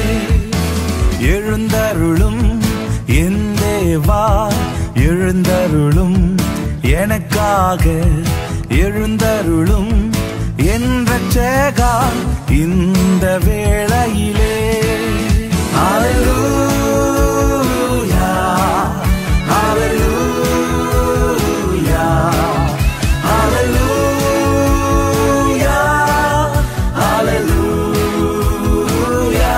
எழுந்தருளும் என் தேவா எழுந்தருளும் எனக்காக எழுந்தருளும் என் ரட்சகா இந்த வேளையிலே Hallelujah. Hallelujah. Hallelujah. Hallelujah.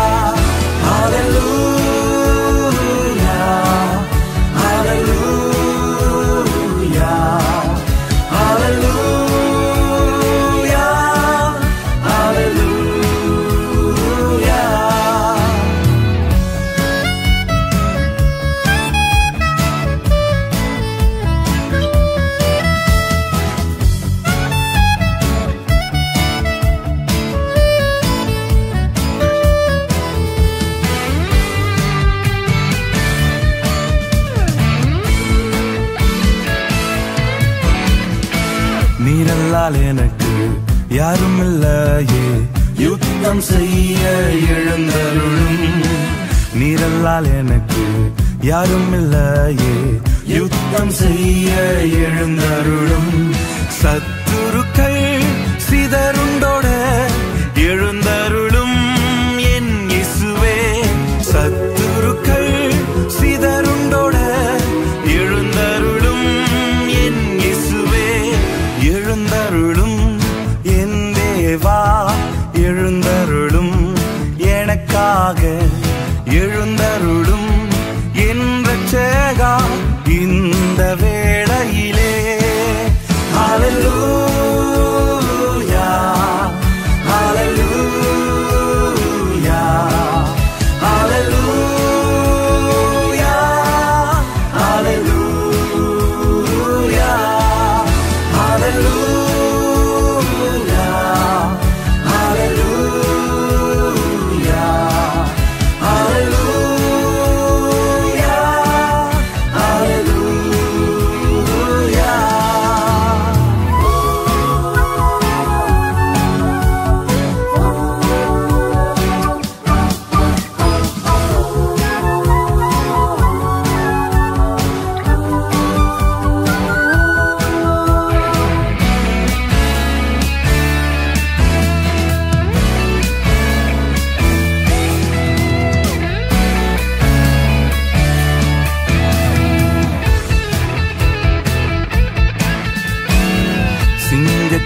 Hallelujah. Hallelujah. Hallelujah. Hallelujah. நீரல்லால் எனக்கு யாரும் இல்லையே யுத்தம் செய்ய எழுந்தருளும் நீரல்லால் எனக்கு யாரும் இல்லையே யுத்தம் செய்ய எழுந்தருளும் சத்துருக்கள் சிதறுண்டோட எழுந்தருளும் என் இசுவே சத்துருக்கள் சிதறுண்டோட எழுந்தருளும் என் இசுவே எழுந்தருளும் என் தேவா எழுந்தருளும் எனக்காக எழுந்தருளும் என் ரட்சகா இந்த வேளையிலே Hallelujah.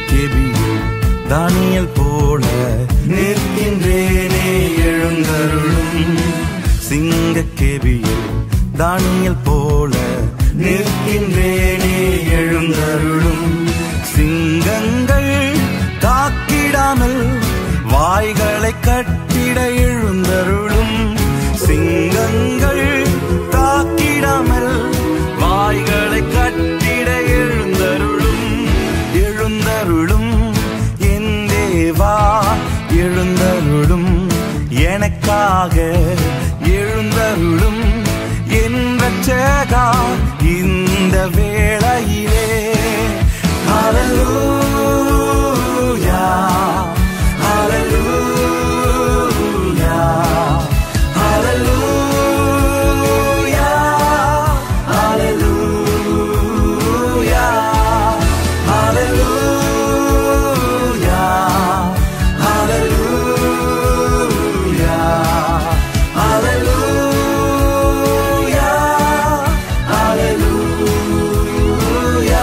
கெபியில் தானியல் போல நிற்கின்றேனே எழுந்தருளும் சிங்க கெபியில் தானியல் போல நிற்கின்றேனே எழுந்தருளும் சிங்கங்கள் தாக்கிடாமல் வாய்களை கட்டிட எழுந்தருளும் சிங்கங்கள் தாக்கிடாமல் வாய்களை கட்டிட எழுந்தருளும் எழுந்தருளும் என் தேவா எழுந்தருளும் எனக்காக எழுந்தருளும் என் ரட்சகா இந்த வேளையிலே ஹalleluya ஹalleluya ஹalleluya ஹalleluya ஹalleluya ஹalleluya ஹalleluya ஹalleluya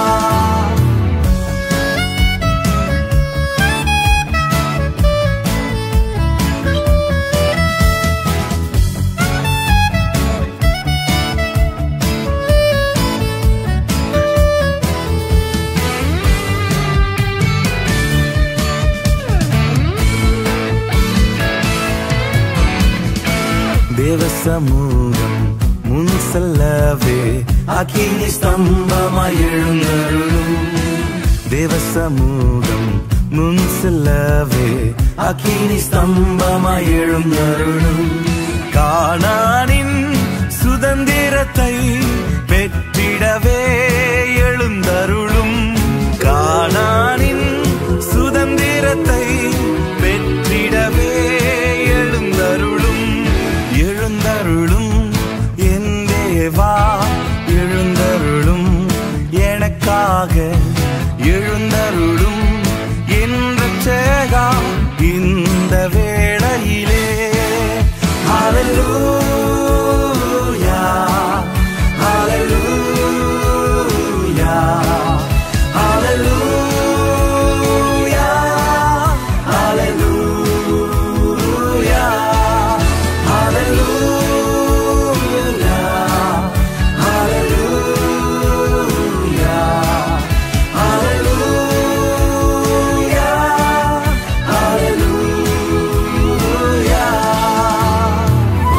தேவ சமூகம் முன் செல்லவே அக்கினி ஸ்தம்பமாய் எழுந்தருளும் தேவ சமூகம் முன் செல்லவே அக்கினி ஸ்தம்பமாய் எழுந்தருளும் காணானின் சுதந்திரத்தை பெற்றிடவே எழுந்தருளும் காணானின் சுதந்திரத்தை பெற்றிடவே எழுந்தருளும் எழுந்தருளும் என் தேவா எழுந்தருளும் எனக்காக எழுந்தருளும் என் ரட்சகா இந்த வேளையிலே ஹalleluya ஹalleluya ஹalleluya ஹalleluya ஹalleluya ஹalleluya ஹalleluya ஹalleluya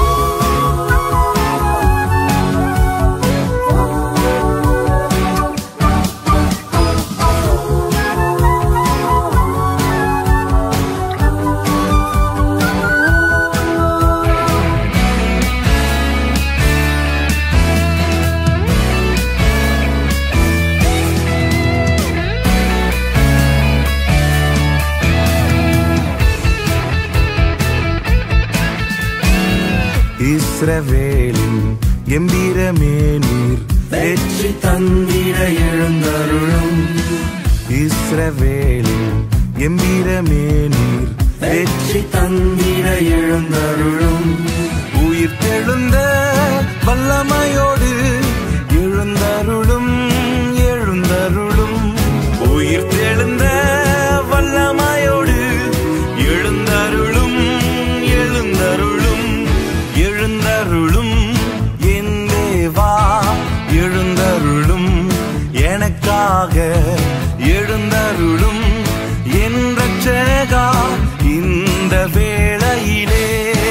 இஸ்ரவேலின் கம்பீரமே நீர் வெற்றி தந்திட எழுந்தருளும் இஸ்ரவேலின் கம்பீரமே நீர் வெற்றி தந்திட எழுந்தருளும் உயிர் தெழுந்த வல்லமையோடு எழுந்தருளும் எழுந்தருளும் உயிர் தெழுந்த வல்லமையோடு எழுந்தருளும் எழுந்தருளும் எழுந்தருளும் என் தேவா எழுந்தருளும் எனக்காக எழுந்தருளும் என் ரட்சகா இந்த வேளையிலே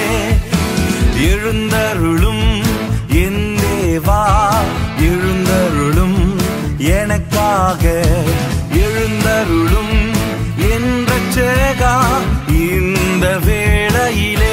எழுந்தருளும் என் தேவா எழுந்தருளும் எனக்காக எழுந்தருளும் என் ரட்சகா இந்த வேளையிலே